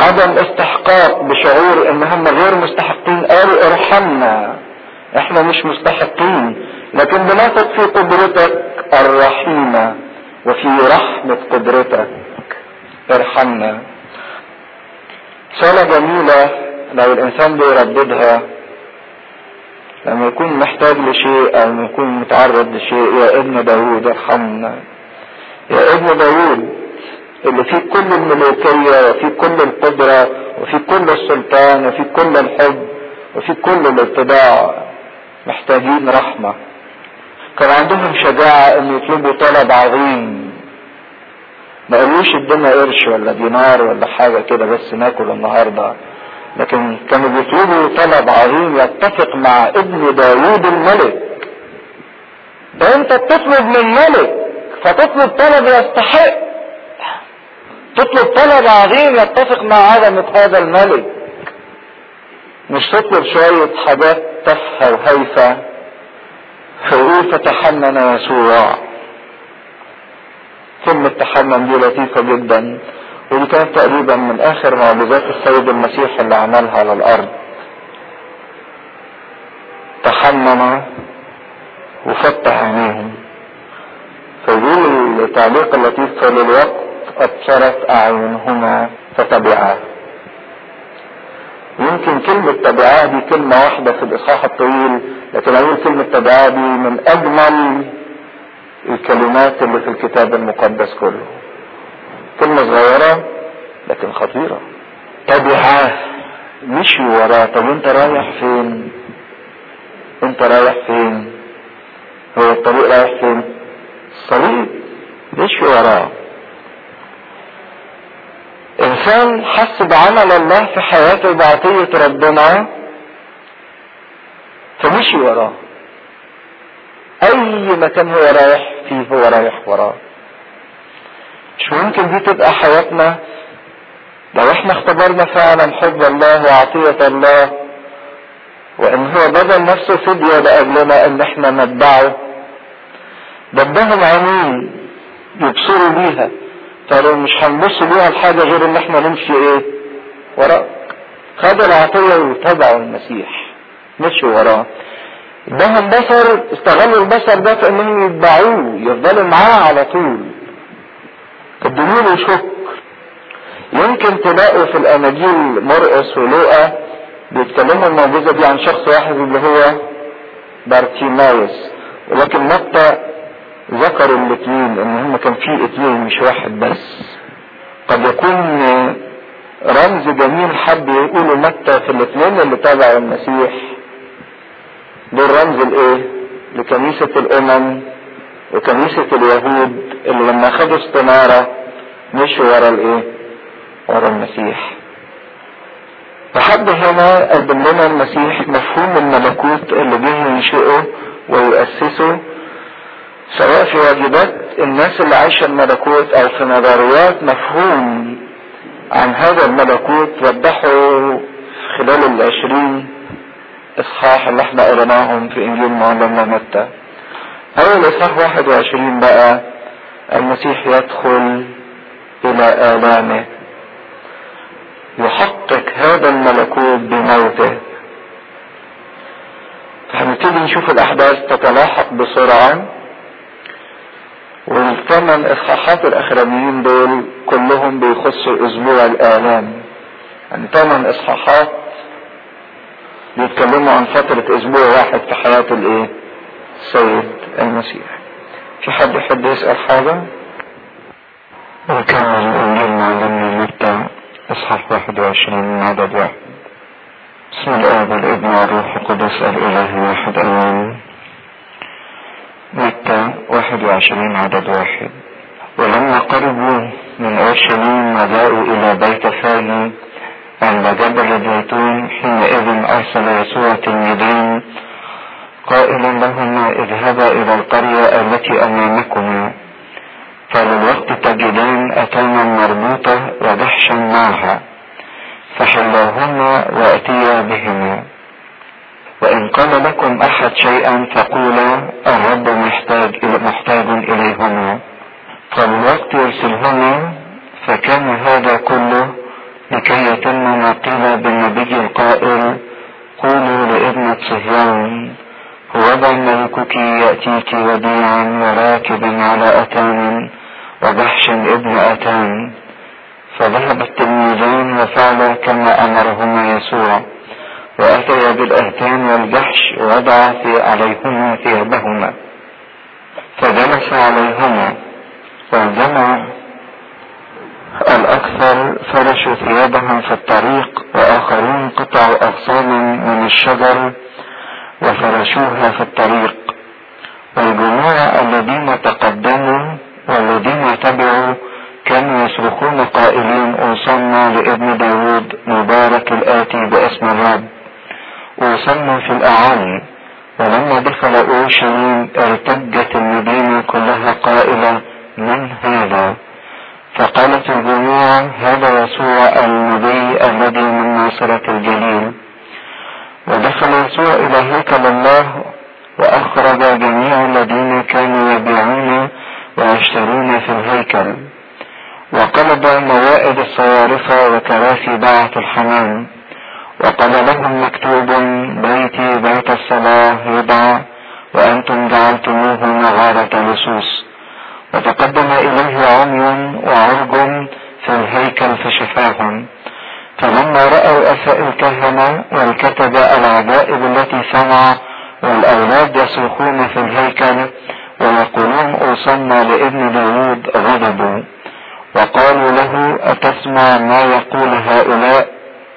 بعدم استحقاق بشعور ان هم غير مستحقين قالوا ارحمنا احنا مش مستحقين لكن بنثق في قدرتك الرحيمة وفي رحمة قدرتك ارحمنا صلاة جميلة لو الانسان بيرددها لما يكون محتاج لشيء او يكون متعرض لشيء يا ابن داود ارحمنا يا ابن داود اللي فيه كل الملوكية وفيه كل القدرة وفيه كل السلطان وفيه كل الحب وفيه كل الاتباع محتاجين رحمة كان عندهم شجاعة ان يطلبوا طلب عظيم ما قالوش ادينا قرش ولا دينار ولا حاجة كده بس ناكل النهاردة لكن كانوا بيطلبوا طلب عظيم يتفق مع ابن داوود الملك انت بتطلب من ملك فتطلب طلب يستحق تطلب طلب عظيم يتفق مع عظمة هذا الملك مش تطلب شوية حاجات تافهة وهايفة فيقول فتحنن يسوع كلمة تحنن دي لطيفة جدا ودي كانت تقريبا من اخر معجزات السيد المسيح اللي عملها على الارض تحنن وفتح عينيهم فيقول التعليق اللطيف فللوقت ابصرت اعينهما فتبعاه يمكن كلمة تبعاه دي كلمة واحدة في الإصحاح الطويل لكن أقول كلمة تبعاه دي من أجمل الكلمات اللي في الكتاب المقدس كله كلمة صغيرة لكن خطيرة تبعاه مشي وراه طب انت رايح فين انت رايح فين هو الطريق رايح فين الصليب مشي وراه انسان حس بعمل الله في حياته بعطية ربنا فمشي وراه اي مكان هو رايح فيه هو رايح وراه مش ممكن دي تبقى حياتنا لو احنا اختبرنا فعلا حب الله وعطية الله وان هو بذل نفسه فدية لاجلنا ان احنا نتبعه بدهم عينين يبصروا بيها قالوا مش هنبص بيها لحاجة غير ان احنا نمشي ايه وراء خد العطية وتبعوا المسيح مشوا وراه ادهم بصر استغلوا البصر ده في انهم يتبعوه يفضلوا معاه على طول قدموا له شكر يمكن تلاقوا في الاناجيل مرقس ولوقا بيتكلموا المعجزه دي عن شخص واحد اللي هو بارتيماوس ولكن متى ذكروا الاثنين ان هم كان في اثنين مش واحد بس قد يكون رمز جميل حد يقوله متى في الاثنين اللي تابعوا المسيح دول رمز الايه لكنيسة الامم وكنيسة اليهود اللي لما خدوا استنارة مشوا ورا الايه ورا المسيح لحد هنا قدم لنا المسيح مفهوم الملكوت اللي جه ينشئه ويؤسسه سواء في واجبات الناس اللي عايشة الملكوت او في نظريات مفهوم عن هذا الملكوت وضحوا خلال العشرين اصحاح اللي احنا قريناهم في انجيل معلمنا متى اول اصحاح واحد وعشرين بقى المسيح يدخل الى الامه يحقق هذا الملكوت بموته فهنبتدي نشوف الاحداث تتلاحق بسرعه والثمان اصحاحات الاخرانيين دول كلهم بيخصوا اسبوع الالام يعني ثمان اصحاحات بيتكلموا عن فترة اسبوع واحد في حياة الايه السيد المسيح في حد يحب يسأل حاجة وكان الانجيل معلمنا متى اصحاح 21 عدد واحد بسم الاب والابن والروح القدس الاله واحد امين متى 21 عدد واحد ولما قربوا من اورشليم وجاءوا الى بيت فاجي عند جبل الزيتون حينئذ ارسل يسوع تلميذين قائلا لهما اذهبا الى القرية التي امامكما فللوقت تجدان اتانا مربوطة ودحشا معها فحلاهما واتيا بهما وإن قال لكم أحد شيئا فقولا الرب محتاج محتاج إليهما فالوقت يرسلهما فكان هذا كله لكي كما قيل بالنبي القائل قولوا لابنة صهيون هوذا ملكك يأتيك وديعا وراكبا على أتان وجحش ابن أتان فذهب التلميذان وفعلا كما أمرهما يسوع وأتيا بالأهتان والجحش ووضع في عليهما ثيابهما فجلس عليهما والجمع الأكثر فرشوا ثيابهم في الطريق وآخرون قطعوا أغصانا من الشجر وفرشوها في الطريق والجماعة الذين تقدموا والذين تبعوا كانوا يصرخون قائلين أوصلنا لابن داود مبارك الآتي باسم الرب وصلنا في الأعالي ولما دخل أورشليم ارتجت المدينة كلها قائلة من هذا فقالت الجموع هذا يسوع النبي الذي من ناصرة الجليل ودخل يسوع إلى هيكل الله وأخرج جميع الذين كانوا يبيعون ويشترون في الهيكل وقلب موائد الصوارف وكراسي باعة الحمام وقال لهم مكتوب بيتي بيت الصلاة يدعى وأنتم جعلتموه مغارة لصوص وتقدم إليه عمي وعرج في الهيكل فشفاهم فلما رأوا أساء الكهنة والكتب العجائب التي صنع والأولاد يصرخون في الهيكل ويقولون أوصلنا لابن داود غضبوا وقالوا له أتسمع ما يقول هؤلاء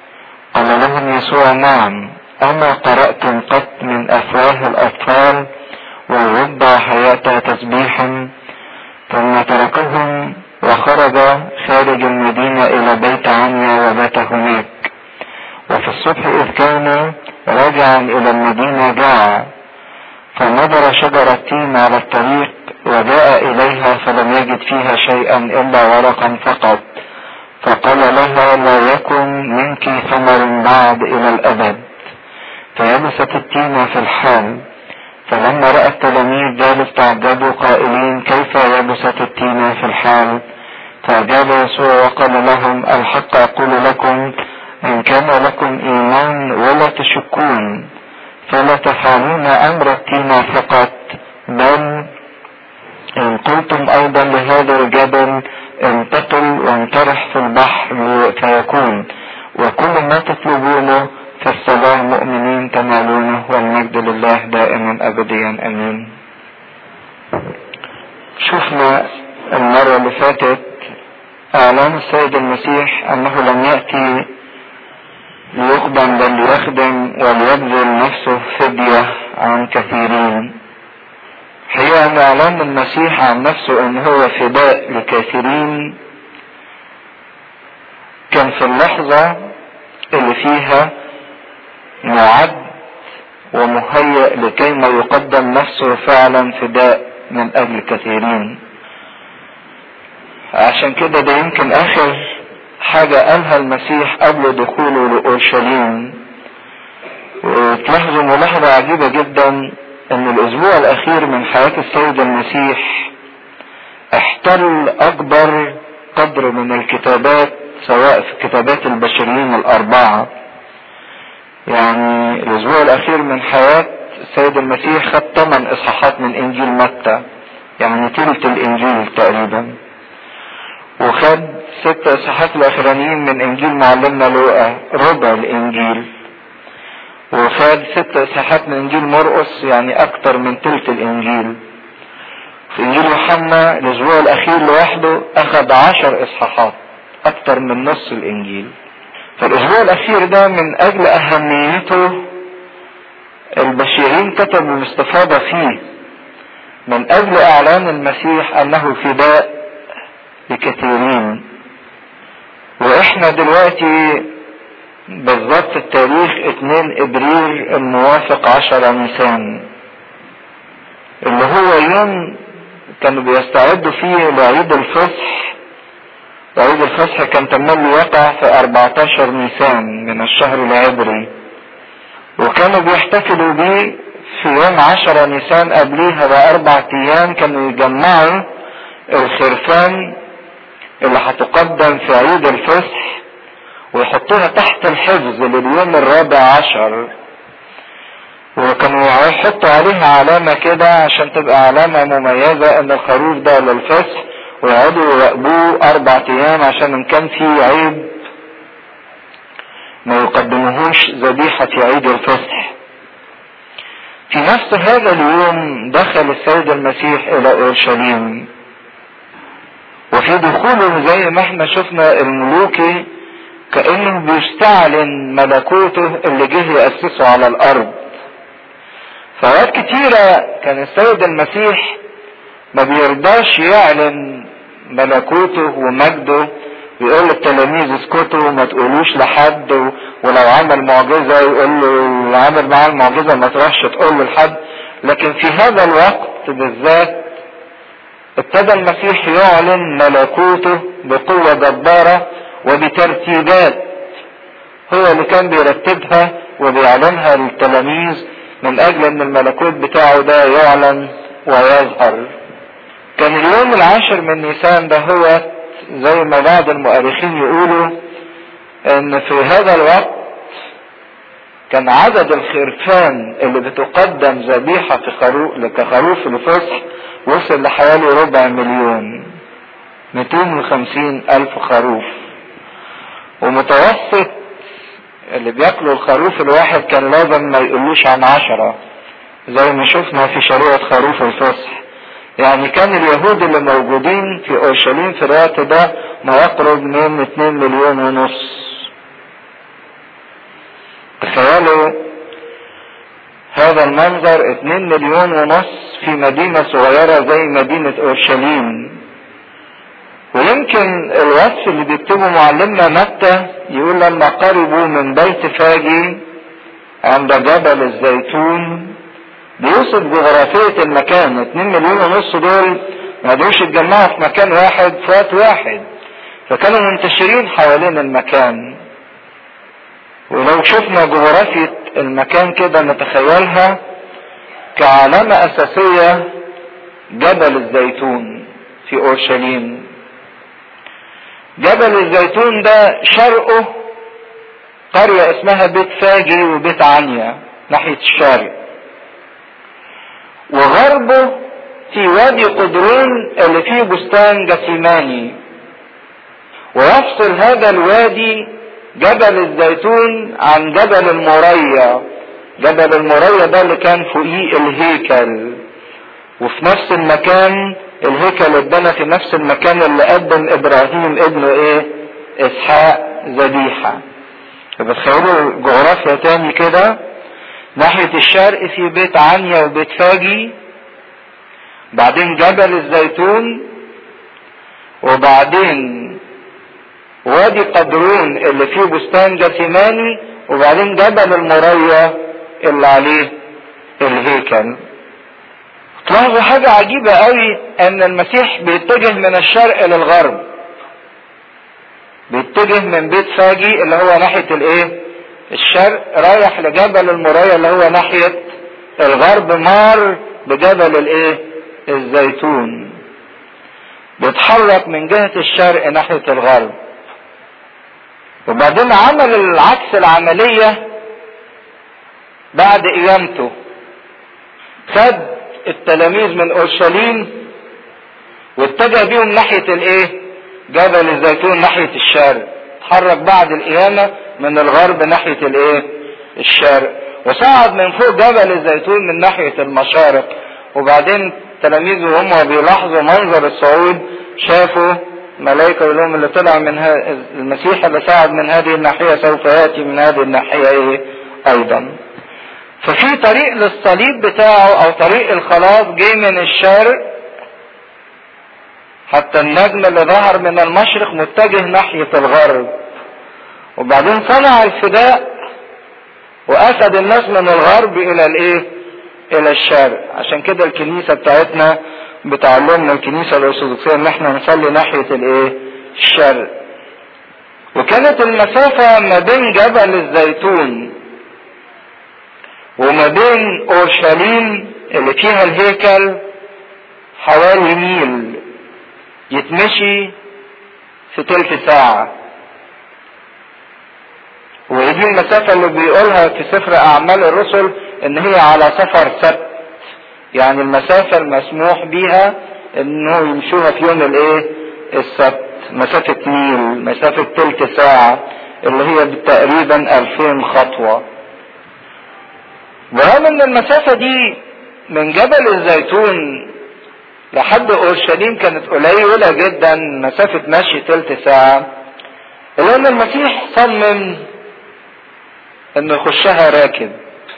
قال لهم يسوع نعم أما قرأتم قط من أفواه الأطفال والربع حياة تسبيحا ثم تركهم وخرج خارج المدينة إلى بيت عنيا وبات هناك وفي الصبح إذ كان راجعا إلى المدينة جاع فنظر شجرة تين على الطريق وجاء إليها فلم يجد فيها شيئا إلا ورقا فقط فقال لها لا يكن منك ثمر بعد إلى الأبد فيبست التينة في الحال فلما رأى التلاميذ ذلك تعجبوا قائلين كيف يبست التينة في الحال فأجاب يسوع وقال لهم الحق أقول لكم إن كان لكم إيمان ولا تشكون فلا تفعلون أمر التينة فقط بل إن قلتم أيضا لهذا الجبل انتقل وانطرح في البحر فيكون وكل ما تطلبونه في الصلاة مؤمنين تنالونه والمجد لله دائما أبديا أمين شفنا المرة اللي فاتت إعلان السيد المسيح أنه لم يأتي ليخدم بل ليخدم وليبذل نفسه فدية عن كثيرين هي أن إعلان المسيح عن نفسه أن هو فداء لكثيرين كان في اللحظة اللي فيها معد ومهيأ لكي ما يقدم نفسه فعلا فداء من أجل كثيرين عشان كده ده يمكن آخر حاجة قالها المسيح قبل دخوله لأورشليم وتلاحظوا ملاحظة عجيبة جدا ان الاسبوع الاخير من حياة السيد المسيح احتل اكبر قدر من الكتابات سواء في كتابات البشريين الاربعة يعني الاسبوع الاخير من حياة السيد المسيح خد ثمان اصحاحات من انجيل متى يعني تلت الانجيل تقريبا وخد ست اصحاحات الاخرانيين من انجيل معلمنا لوقا ربع الانجيل وخد ست اصحاحات من انجيل مرقس يعني اكتر من تلت الانجيل في انجيل يوحنا الاسبوع الاخير لوحده اخد عشر اصحاحات اكتر من نص الانجيل فالاسبوع الاخير ده من اجل اهميته البشيرين كتبوا الاستفاضة فيه من اجل اعلان المسيح انه فداء لكثيرين واحنا دلوقتي بالضبط التاريخ 2 ابريل الموافق 10 نيسان اللي هو يوم كانوا بيستعدوا فيه لعيد الفصح وعيد الفصح كان تملي يقع في 14 نيسان من الشهر العبري وكانوا بيحتفلوا بيه في يوم 10 نيسان قبليها بأربع أيام كانوا يجمعوا الخرفان اللي هتقدم في عيد الفصح ويحطوها تحت الحفظ لليوم الرابع عشر وكانوا يحطوا عليها علامة كده عشان تبقى علامة مميزة ان الخروف ده للفصح ويقعدوا يراقبوه اربع ايام عشان ان كان في عيب ما يقدموهوش ذبيحة في عيد الفصح في نفس هذا اليوم دخل السيد المسيح الى اورشليم وفي دخوله زي ما احنا شفنا الملوكي كانه بيستعلن ملكوته اللي جه ياسسه على الارض فأوقات كتيرة كان السيد المسيح ما بيرضاش يعلن ملكوته ومجده يقول للتلاميذ اسكتوا وما تقولوش لحد ولو عمل معجزة يقول له اللي عمل معاه المعجزة ما تروحش تقول له لحد لكن في هذا الوقت بالذات ابتدى المسيح يعلن ملكوته بقوة جبارة وبترتيبات هو اللي كان بيرتبها وبيعلنها للتلاميذ من اجل ان الملكوت بتاعه ده يعلن ويظهر كان اليوم العاشر من نيسان ده هو زي ما بعض المؤرخين يقولوا ان في هذا الوقت كان عدد الخرفان اللي بتقدم ذبيحة في خروف كخروف الفصح وصل لحوالي ربع مليون 250 ألف خروف ومتوسط اللي بياكلوا الخروف الواحد كان لازم ما يقولوش عن عشرة زي ما شفنا في شريعة خروف الفصح يعني كان اليهود اللي موجودين في اورشليم في الوقت ده ما يقرب من 2 مليون ونص تخيلوا هذا المنظر 2 مليون ونص في مدينة صغيرة زي مدينة اورشليم ويمكن الوصف اللي بيكتبه معلمنا متى يقول لما قربوا من بيت فاجي عند جبل الزيتون بيوصف جغرافية المكان 2 مليون ونص دول ما قدروش يتجمعوا في مكان واحد في وقت واحد فكانوا منتشرين حوالين المكان ولو شفنا جغرافية المكان كده نتخيلها كعلامة أساسية جبل الزيتون في أورشليم جبل الزيتون ده شرقه قرية اسمها بيت فاجي وبيت عنيا ناحية الشرق وغربه في وادي قدرون اللي فيه بستان جسيماني ويفصل هذا الوادي جبل الزيتون عن جبل الموريا جبل الموريا ده اللي كان فوقيه الهيكل وفي نفس المكان الهيكل اتبنى في نفس المكان اللي قدم ابراهيم ابنه ايه اسحاق ذبيحة بتخيلوا جغرافيا تاني كده ناحية الشرق في بيت عنيا وبيت فاجي بعدين جبل الزيتون وبعدين وادي قدرون اللي فيه بستان جثماني وبعدين جبل المريا اللي عليه الهيكل تلاحظوا حاجة عجيبة قوي ان المسيح بيتجه من الشرق للغرب بيتجه من بيت فاجي اللي هو ناحية الايه الشرق رايح لجبل المرايا اللي هو ناحية الغرب مار بجبل الايه الزيتون بيتحرك من جهة الشرق ناحية الغرب وبعدين عمل العكس العملية بعد قيامته خد التلاميذ من اورشليم واتجه بيهم ناحية الايه جبل الزيتون ناحية الشرق اتحرك بعد القيامة من الغرب ناحية الايه الشرق وصعد من فوق جبل الزيتون من ناحية المشارق وبعدين تلاميذه وهم بيلاحظوا منظر الصعود شافوا ملائكة يقول لهم اللي طلع من المسيح اللي صعد من هذه الناحية سوف يأتي من هذه الناحية ايه ايضا ففي طريق للصليب بتاعه او طريق الخلاص جه من الشرق حتى النجم اللي ظهر من المشرق متجه ناحية الغرب وبعدين صنع الفداء واخذ الناس من الغرب الى الايه الى الشرق عشان كده الكنيسة بتاعتنا بتعلمنا الكنيسة الارثوذكسية ان احنا نصلي ناحية الايه الشرق وكانت المسافة ما بين جبل الزيتون وما بين اورشليم اللي فيها الهيكل حوالي ميل يتمشي في تلت ساعة وهي دي المسافة اللي بيقولها في سفر أعمال الرسل إن هي على سفر سبت يعني المسافة المسموح بيها إنه يمشوها في يوم الإيه؟ السبت مسافة ميل مسافة تلت ساعة اللي هي تقريبا 2000 خطوة برغم ان المسافة دي من جبل الزيتون لحد اورشليم كانت قليلة جدا مسافة مشي تلت ساعة الا ان المسيح صمم انه يخشها راكب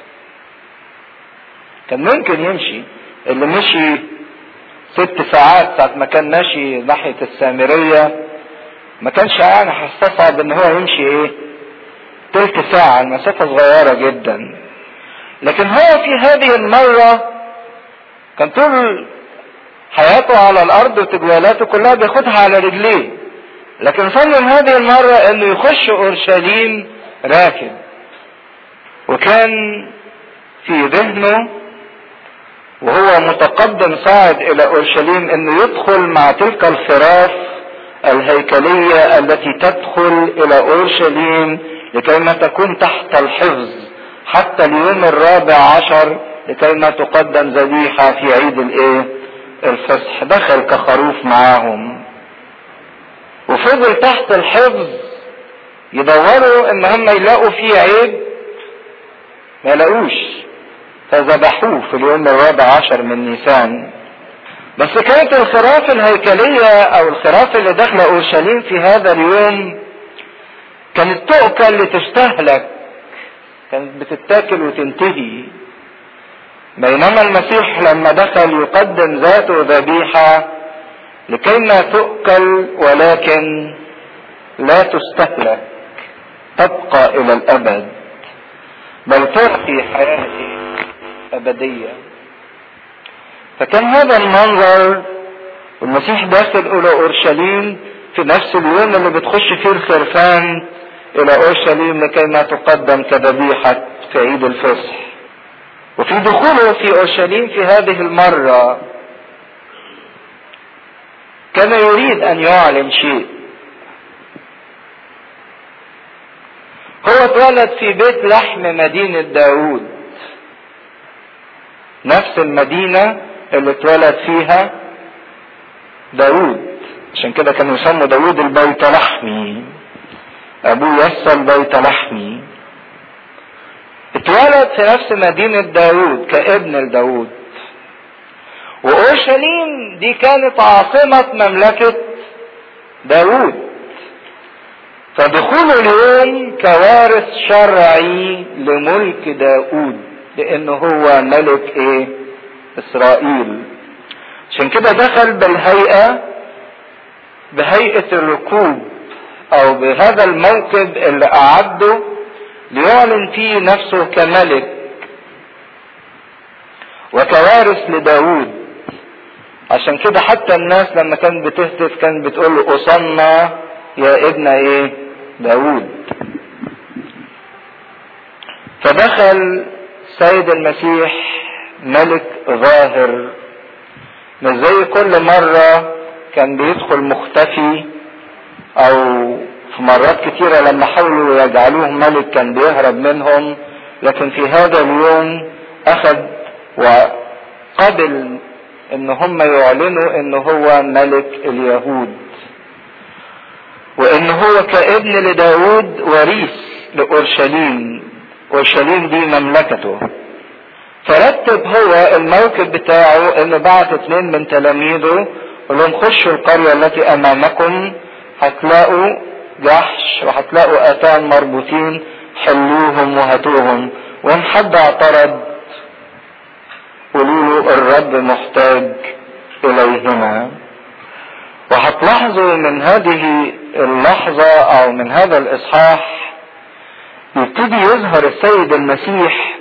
كان ممكن يمشي اللي مشي ست ساعات ساعة ما كان ماشي ناحية السامرية ما كانش يعني هيستصعب ان هو يمشي ايه تلت ساعة المسافة صغيرة جدا لكن هو في هذه المرة كان طول حياته على الارض وتجوالاته كلها بياخدها على رجليه لكن صمم هذه المرة انه يخش اورشليم راكب وكان في ذهنه وهو متقدم صاعد الى اورشليم انه يدخل مع تلك الخراف الهيكلية التي تدخل الى اورشليم لكي ما تكون تحت الحفظ حتى اليوم الرابع عشر لكي ما تقدم ذبيحة في عيد الايه الفصح دخل كخروف معاهم وفضل تحت الحفظ يدوروا ان هم يلاقوا فيه عيب ما لقوش فذبحوه في اليوم الرابع عشر من نيسان بس كانت الخراف الهيكلية او الخراف اللي داخلة اورشليم في هذا اليوم كانت تؤكل لتستهلك كانت بتتاكل وتنتهي بينما المسيح لما دخل يقدم ذاته ذبيحة لكي ما تؤكل ولكن لا تستهلك تبقى الى الابد بل تعطي حياة ابدية فكان هذا المنظر والمسيح داخل الى اورشليم في نفس اليوم اللي بتخش فيه الخرفان الى اورشليم لكي ما تقدم كذبيحة في عيد الفصح وفي دخوله في اورشليم في هذه المرة كان يريد ان يعلن شيء هو اتولد في بيت لحم مدينة داود نفس المدينة اللي اتولد فيها داود عشان كده كانوا يسموا داود البيت لحمي ابوه يسى البيت لحمي اتولد في نفس مدينة داود كابن لداود واورشليم دي كانت عاصمة مملكة داود فدخوله اليوم كوارث شرعي لملك داود لانه هو ملك ايه اسرائيل عشان كده دخل بالهيئة بهيئة الركوب او بهذا الموكب اللي اعده ليعلن فيه نفسه كملك وكوارث لداود عشان كده حتى الناس لما كانت بتهتف كانت بتقول له اصنع يا ابن ايه داود فدخل سيد المسيح ملك ظاهر مش زي كل مرة كان بيدخل مختفي او في مرات كتيرة لما حاولوا يجعلوه ملك كان بيهرب منهم لكن في هذا اليوم اخذ وقبل ان هم يعلنوا ان هو ملك اليهود وان هو كابن لداود وريث لاورشليم اورشليم دي مملكته فرتب هو الموكب بتاعه انه بعت اثنين من تلاميذه قال لهم خشوا القرية التي امامكم هتلاقوا جحش وهتلاقوا اتان مربوطين حلوهم وهاتوهم وان حد اعترض قولوا له الرب محتاج اليهما وهتلاحظوا من هذه اللحظة او من هذا الاصحاح يبتدي يظهر السيد المسيح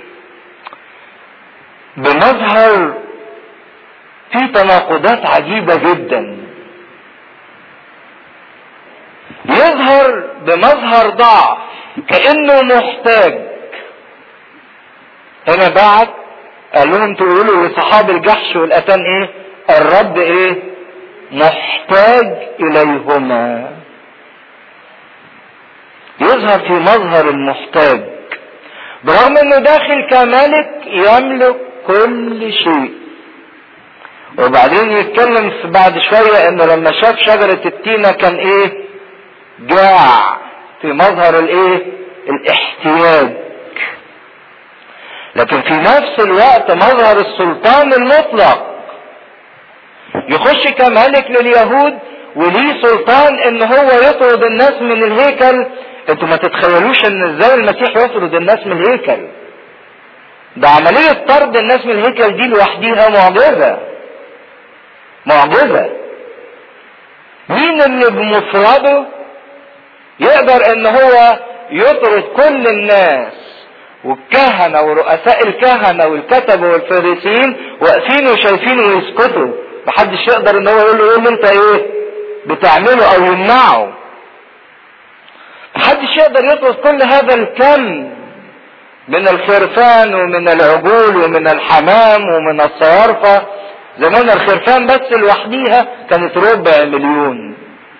بمظهر في تناقضات عجيبة جدا يظهر بمظهر ضعف كأنه محتاج هنا بعد قال لهم تقولوا لصحاب الجحش والأتان ايه الرب ايه محتاج اليهما يظهر في مظهر المحتاج برغم انه داخل كملك يملك كل شيء وبعدين يتكلم بعد شوية انه لما شاف شجرة التينة كان ايه جاع في مظهر الايه الاحتياج لكن في نفس الوقت مظهر السلطان المطلق يخش كملك لليهود وليه سلطان ان هو يطرد الناس من الهيكل انتوا ما تتخيلوش ان ازاي المسيح يطرد الناس من الهيكل ده عملية طرد الناس من الهيكل دي لوحديها معجزة معجزة مين اللي بمفرده يقدر ان هو يطرد كل الناس والكهنة ورؤساء الكهنة والكتبة والفريسيين واقفين وشايفين ويسكتوا محدش يقدر ان هو يقول له ايه اللي انت ايه بتعمله او يمنعه محدش يقدر يطرد كل هذا الكم من الخرفان ومن العجول ومن الحمام ومن الصوارفة زمان الخرفان بس لوحديها كانت ربع مليون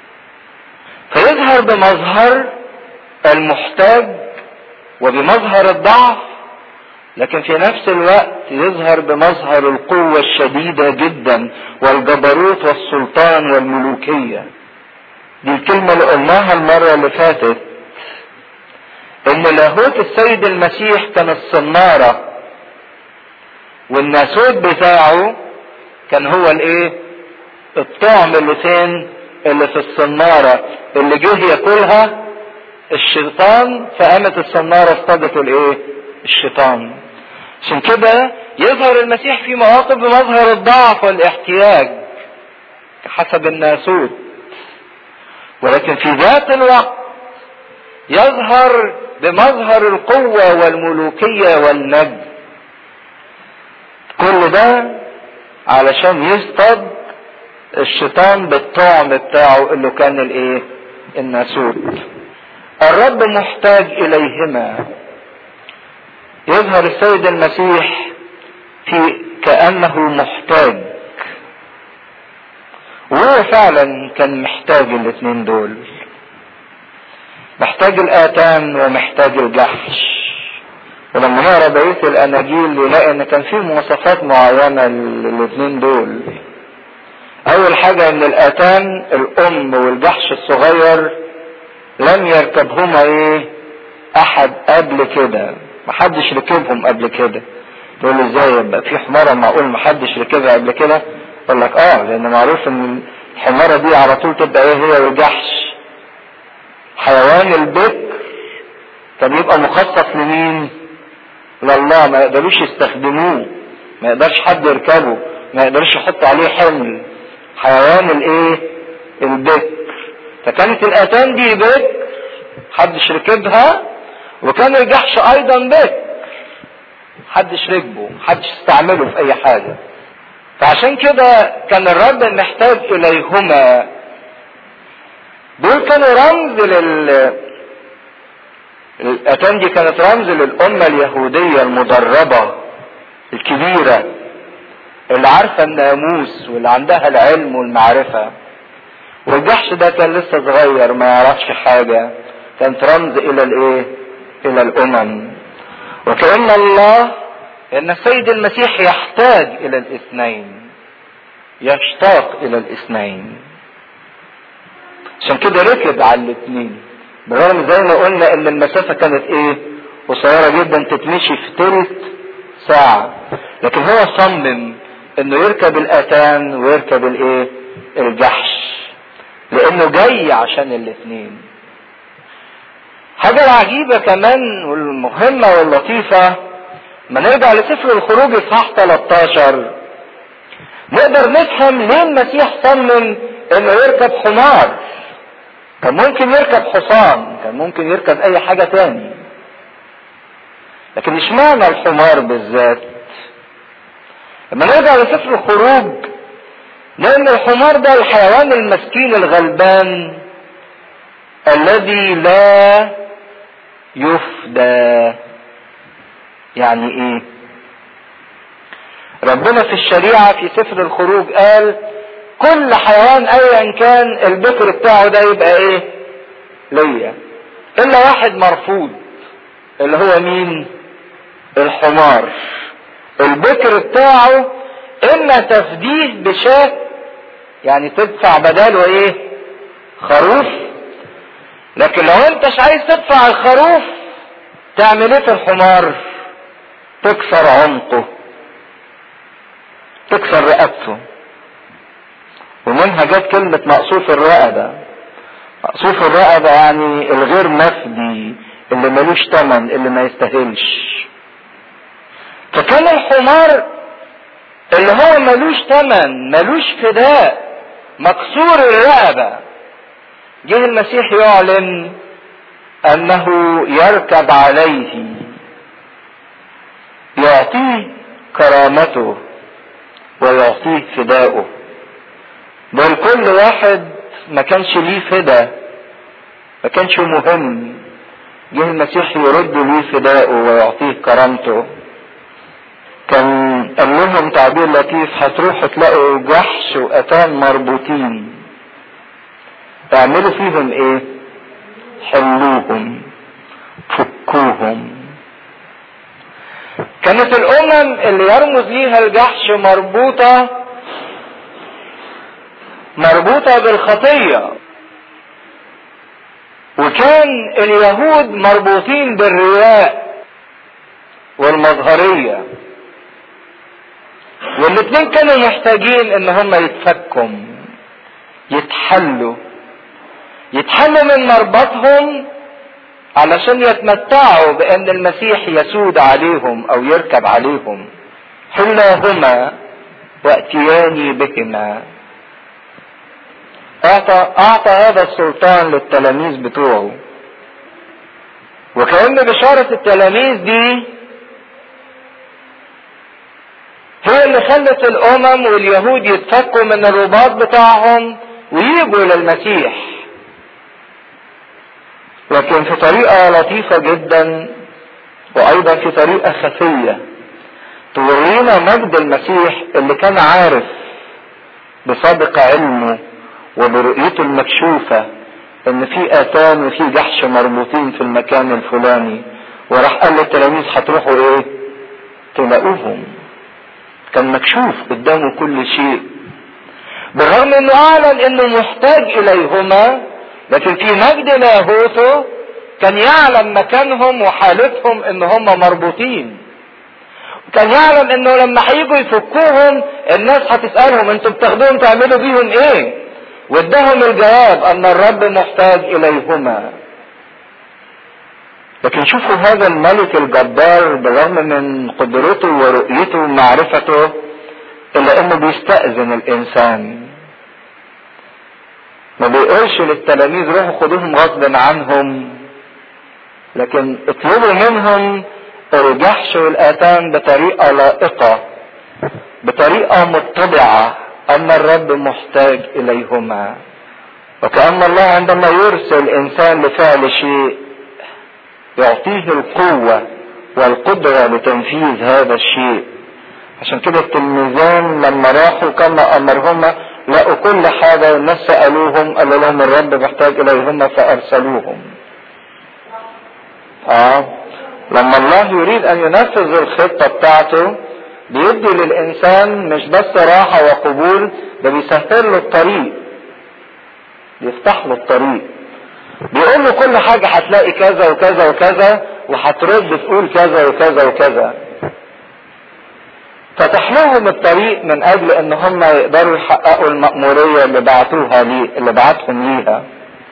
فيظهر بمظهر المحتاج وبمظهر الضعف لكن في نفس الوقت يظهر بمظهر القوة الشديدة جدا والجبروت والسلطان والملوكية دي الكلمة اللي قلناها المرة اللي فاتت ان لاهوت السيد المسيح كان الصنارة والناسوت بتاعه كان هو الايه الطعم اللي فين اللي في الصنارة اللي جه ياكلها الشيطان فقامت الصنارة اصطادت الايه الشيطان عشان كده يظهر المسيح في مواقف بمظهر الضعف والاحتياج حسب الناسوت ولكن في ذات الوقت يظهر بمظهر القوة والملوكية والمجد كل ده علشان يصطاد الشيطان بالطعم بتاعه اللي كان الايه الناسوت الرب محتاج اليهما يظهر السيد المسيح في كأنه محتاج وهو فعلا كان محتاج الاثنين دول محتاج الآتان ومحتاج الجحش ولما نقرا بقيه الاناجيل نلاقي ان كان في مواصفات معينه للاثنين دول اول حاجه ان الاتان الام والجحش الصغير لم يركبهما ايه احد قبل كده محدش ركبهم قبل كده تقول لي ازاي يبقى في حماره معقول محدش ركبها قبل كده اقول لك اه لان معروف ان الحماره دي على طول تبقى ايه هي والجحش حيوان البكر كان يبقى مخصص لمين لله ما يقدروش يستخدموه ما يقدرش حد يركبه ما يقدرش يحط عليه حمل حيوان الايه البكر فكانت الاتان دي بكر محدش ركبها وكان الجحش ايضا بكر محدش ركبه محدش استعمله في اي حاجة فعشان كده كان الرب محتاج اليهما دول كانوا رمز لل الاتان دي كانت رمز للامة اليهودية المدربة الكبيرة اللي عارفة الناموس واللي عندها العلم والمعرفة والجحش ده كان لسه صغير ما يعرفش حاجة كانت رمز الى الايه الى الامم وكأن الله ان السيد المسيح يحتاج الى الاثنين يشتاق الى الاثنين عشان كده ركب على الاثنين بالرغم زي ما قلنا ان المسافة كانت ايه قصيرة جدا تتمشي في تلت ساعة لكن هو صمم انه يركب الاتان ويركب الايه الجحش لانه جاي عشان الاثنين حاجة العجيبة كمان والمهمة واللطيفة ما نرجع لسفر الخروج اصحاح 13 نقدر نفهم ليه المسيح صمم انه يركب حمار كان ممكن يركب حصان كان ممكن يركب اي حاجة تاني لكن اشمعنى الحمار بالذات لما نرجع لسفر الخروج لان الحمار ده الحيوان المسكين الغلبان الذي لا يفدى يعني ايه ربنا في الشريعة في سفر الخروج قال كل حيوان ايا كان البكر بتاعه ده يبقى ايه ليا الا واحد مرفوض اللي هو مين الحمار البكر بتاعه اما تفديه بشاة يعني تدفع بداله ايه خروف لكن لو انتش عايز تدفع الخروف تعمل ايه في الحمار تكسر عنقه تكسر رقبته ومنها جت كلمة مقصوف الرقبة مقصوف الرقبة يعني الغير مفدي اللي ملوش تمن اللي ما يستاهلش فكان الحمار اللي هو ملوش تمن ملوش فداء مكسور الرقبة جه المسيح يعلن انه يركب عليه يعطيه كرامته ويعطيه فداؤه بل كل واحد ما كانش ليه فدا ما كانش مهم جه المسيح يرد ليه فداؤه ويعطيه كرامته كان قال لهم تعبير لطيف هتروحوا تلاقوا جحش واتان مربوطين اعملوا فيهم ايه حلوهم فكوهم كانت الامم اللي يرمز ليها الجحش مربوطة مربوطة بالخطية وكان اليهود مربوطين بالرياء والمظهرية والاثنين كانوا محتاجين ان هم يتفكوا يتحلوا يتحلوا من مربطهم علشان يتمتعوا بان المسيح يسود عليهم او يركب عليهم حلاهما واتياني بهما اعطى اعطى هذا السلطان للتلاميذ بتوعه وكأن بشارة التلاميذ دي هي اللي خلت الامم واليهود يتفكوا من الرباط بتاعهم ويجوا للمسيح لكن في طريقة لطيفة جدا وايضا في طريقة خفية تورينا مجد المسيح اللي كان عارف بسابق علمه وبرؤيته المكشوفة ان في اتان وفي جحش مربوطين في المكان الفلاني وراح قال للتلاميذ هتروحوا ايه تلاقوهم كان مكشوف قدامه كل شيء بالرغم انه اعلن انه محتاج اليهما لكن في مجد لاهوته كان يعلم مكانهم وحالتهم ان هم مربوطين كان يعلم انه لما هيجوا يفكوهم الناس هتسألهم انتوا بتاخدوهم تعملوا بيهم ايه وادهم الجواب ان الرب محتاج اليهما لكن شوفوا هذا الملك الجبار بالرغم من قدرته ورؤيته ومعرفته الا انه بيستأذن الانسان ما بيقولش للتلاميذ روحوا خدوهم غصب عنهم لكن اطلبوا منهم الجحش والاتان بطريقه لائقه بطريقه متبعه ان الرب محتاج اليهما وكأن الله عندما يرسل انسان لفعل شيء يعطيه القوة والقدرة لتنفيذ هذا الشيء عشان كده التلميذان لما راحوا كما امرهما لقوا كل حاجة والناس سألوهم قالوا لهم الرب محتاج اليهما فارسلوهم اه لما الله يريد ان ينفذ الخطة بتاعته بيدي للانسان مش بس راحة وقبول ده بيسهل له الطريق بيفتح له الطريق بيقول له كل حاجة هتلاقي كذا وكذا وكذا وهترد تقول كذا وكذا وكذا فتح لهم الطريق من اجل ان هم يقدروا يحققوا المأمورية اللي بعتوها لي اللي بعتهم ليها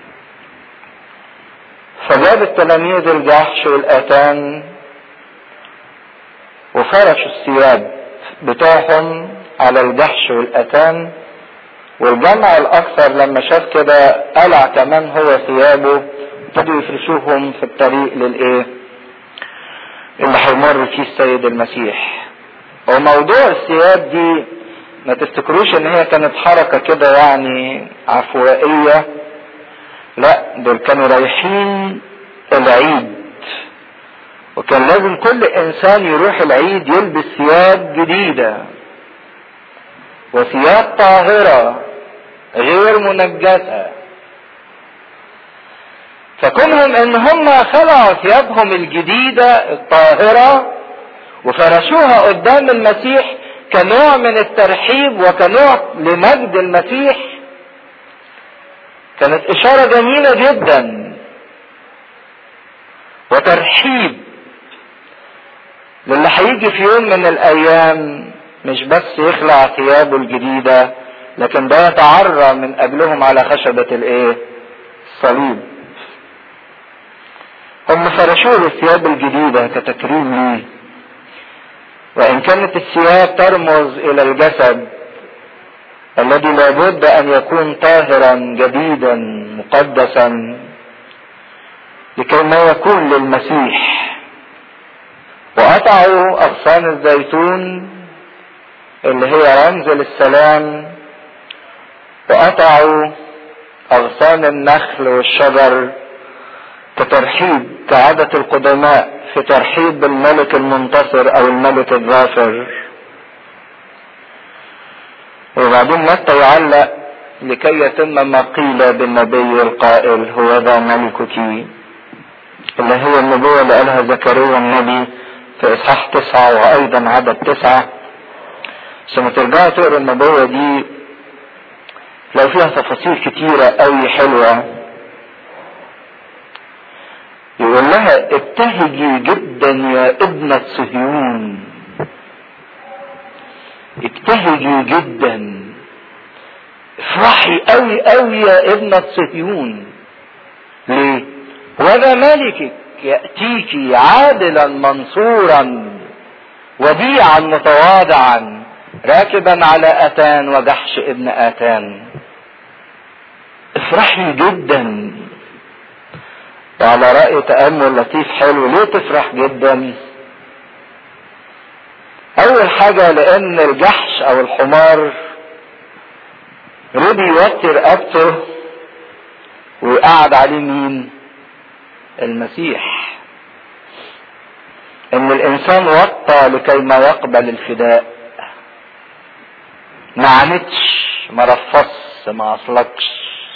فجاب التلاميذ الجحش والاتان وفرشوا الثياب بتوعهم على الجحش والاتان والجمع الاكثر لما شاف كده قلع كمان هو ثيابه ابتدوا يفرشوهم في الطريق للايه اللي هيمر فيه السيد المسيح وموضوع الثياب دي ما تفتكروش ان هي كانت حركة كده يعني عفوائية لا دول كانوا رايحين العيد وكان لازم كل انسان يروح العيد يلبس ثياب جديدة وثياب طاهرة غير منجسة فكونهم ان هم خلعوا ثيابهم الجديدة الطاهرة وفرشوها قدام المسيح كنوع من الترحيب وكنوع لمجد المسيح كانت اشارة جميلة جدا وترحيب للي هيجي في يوم من الايام مش بس يخلع ثيابه الجديدة لكن ده يتعرى من اجلهم على خشبة الايه الصليب هم فرشوه الثياب الجديدة كتكريم ليه وان كانت الثياب ترمز الى الجسد الذي لابد ان يكون طاهرا جديدا مقدسا لكي ما يكون للمسيح وقطعوا اغصان الزيتون اللي هي رمز للسلام وقطعوا اغصان النخل والشجر كترحيب كعادة القدماء في ترحيب بالملك المنتصر او الملك الظافر وبعدين متى يعلق لكي يتم ما قيل بالنبي القائل هو ذا ملكك اللي هي النبوة اللي قالها زكريا النبي في اصحاح تسعة وايضا عدد تسعة ثم ترجعوا تقروا النبوة دي لو فيها تفاصيل كتيرة قوي حلوة يقول لها ابتهجي جدا يا ابنة صهيون ابتهجي جدا افرحي قوي قوي يا ابنة صهيون ليه وذا ملكك يأتيك عادلا منصورا وديعا متواضعا راكبا على اتان وجحش ابن اتان افرحي جدا وعلى رأي تأمل لطيف حلو ليه تفرح جدا اول حاجة لان الجحش او الحمار رضي يوطي رقبته وقعد عليه مين المسيح ان الانسان وطى لكي ما يقبل الفداء ما عانتش ما رفص ما اصلكش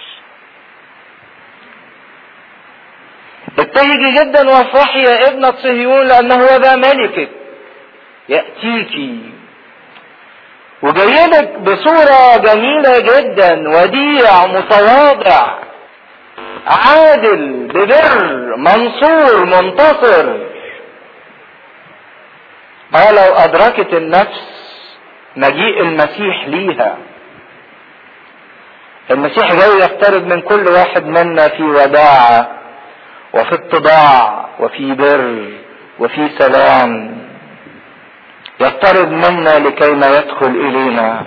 ابتهجي جدا وافرحي يا ابنة صهيون لانه هو ذا ملكك يأتيك وجايلك بصورة جميلة جدا وديع متواضع عادل ببر منصور منتصر ما لو أدركت النفس مجيء المسيح ليها المسيح جاي يقترب من كل واحد منا في وداعة وفي اتضاع وفي بر وفي سلام يقترب منا لكي ما يدخل الينا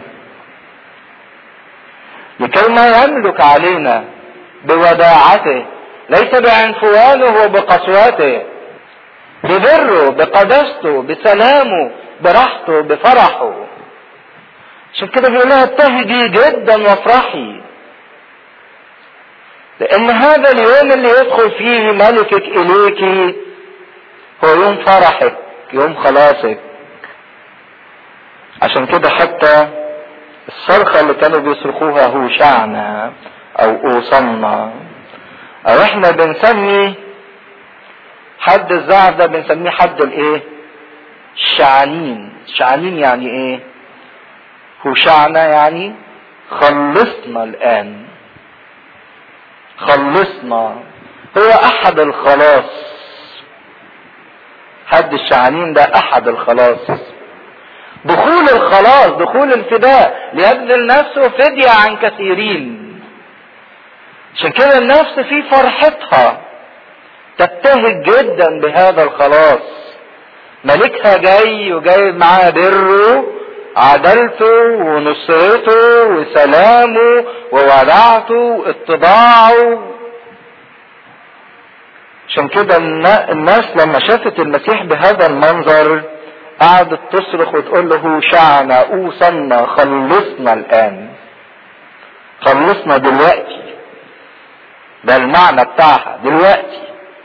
لكي ما يملك علينا بوداعته ليس بعنفوانه وبقسوته ببره بقدسته بسلامه براحته بفرحه عشان كده بيقول لها ابتهجي جدا وافرحي لان هذا اليوم اللي يدخل فيه ملكك اليك هو يوم فرحك يوم خلاصك عشان كده حتى الصرخة اللي كانوا بيصرخوها هو شعنا او اوصلنا او احنا بنسمي حد الزعف ده بنسميه حد الايه الشعانين الشعانين يعني ايه هو شعنا يعني خلصنا الان خلصنا هو احد الخلاص حد الشعانين ده احد الخلاص دخول الخلاص دخول الفداء ليبذل نفسه فدية عن كثيرين عشان كده النفس في فرحتها تبتهج جدا بهذا الخلاص ملكها جاي وجايب معاه بره عدلته ونصرته وسلامه وودعته واتباعه عشان كده الناس لما شافت المسيح بهذا المنظر قعدت تصرخ وتقول له شعنا اوصلنا خلصنا الان خلصنا دلوقتي ده المعنى بتاعها دلوقتي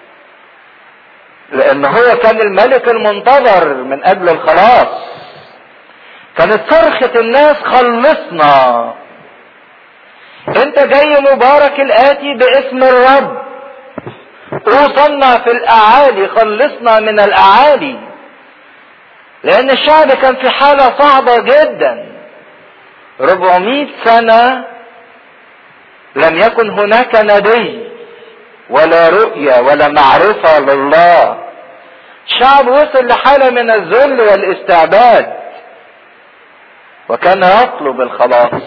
لان هو كان الملك المنتظر من اجل الخلاص كانت صرخة الناس خلصنا انت جاي مبارك الاتي باسم الرب اوصلنا في الاعالي خلصنا من الاعالي لان الشعب كان في حالة صعبة جدا 400 سنة لم يكن هناك نبي ولا رؤية ولا معرفة لله الشعب وصل لحالة من الذل والاستعباد وكان يطلب الخلاص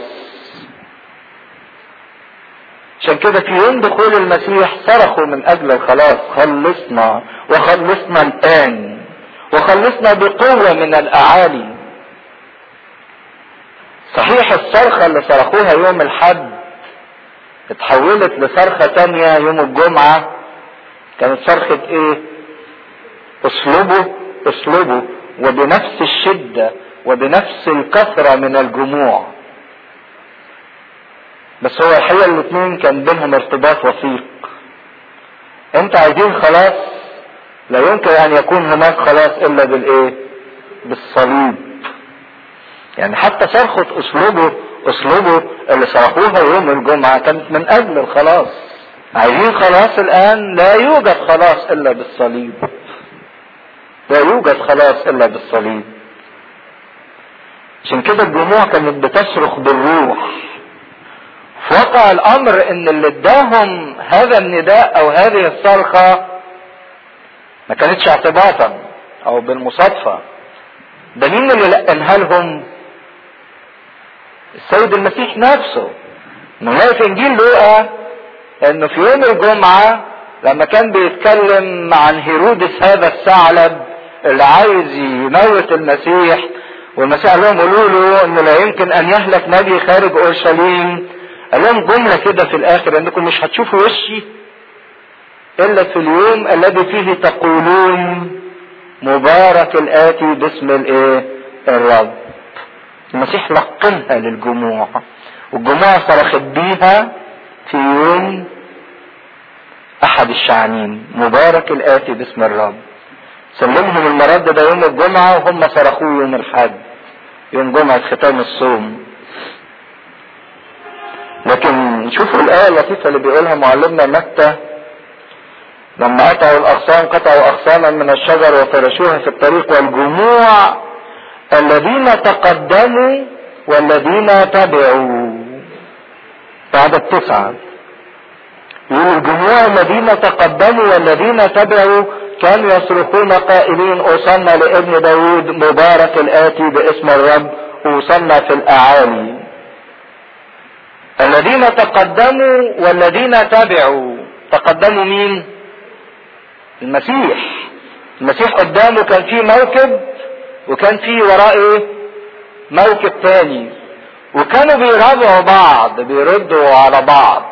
عشان كده في يوم دخول المسيح صرخوا من اجل الخلاص خلصنا وخلصنا الان وخلصنا بقوة من الاعالي صحيح الصرخة اللي صرخوها يوم الحد اتحولت لصرخة تانية يوم الجمعة كانت صرخة ايه اصلبوا اصلبوا وبنفس الشدة وبنفس الكثرة من الجموع بس هو الحقيقة الاثنين كان بينهم ارتباط وثيق انت عايزين خلاص لا يمكن ان يكون هناك خلاص الا بالايه بالصليب يعني حتى صرخة اسلوبه اسلوبه اللي صرخوها يوم الجمعة كانت من اجل الخلاص عايزين خلاص الان لا يوجد خلاص الا بالصليب لا يوجد خلاص الا بالصليب عشان كده الجموع كانت بتصرخ بالروح فوقع الامر ان اللي اداهم هذا النداء او هذه الصرخة ما كانتش اعتباطا او بالمصادفة ده مين اللي لقنها لهم السيد المسيح نفسه نلاقي في انجيل لوقا انه في يوم الجمعة لما كان بيتكلم عن هيرودس هذا الثعلب اللي عايز يموت المسيح والمسيح قال لهم قولوا له انه لا يمكن ان يهلك نبي خارج اورشليم قال لهم جملة كده في الاخر انكم مش هتشوفوا وشي الا في اليوم الذي فيه تقولون مبارك الاتي باسم الايه الرب المسيح لقنها للجموع والجموع صرخت بيها في يوم احد الشعانين مبارك الاتي باسم الرب سلمهم المرد ده يوم الجمعة وهم صرخوه يوم الحد يوم جمعة ختام الصوم لكن شوفوا الآية اللطيفة اللي بيقولها معلمنا متى لما قطعوا الأغصان قطعوا أغصانا من الشجر وفرشوها في الطريق والجموع الذين تقدموا والذين تبعوا بعد التسعة يقول الجموع الذين تقدموا والذين تبعوا كانوا يصرخون قائلين اوصلنا لابن داود مبارك الاتي باسم الرب اوصلنا في الاعالي الذين تقدموا والذين تبعوا تقدموا مين المسيح المسيح قدامه كان في موكب وكان في وراه ايه موكب تاني وكانوا بيرابعوا بعض بيردوا على بعض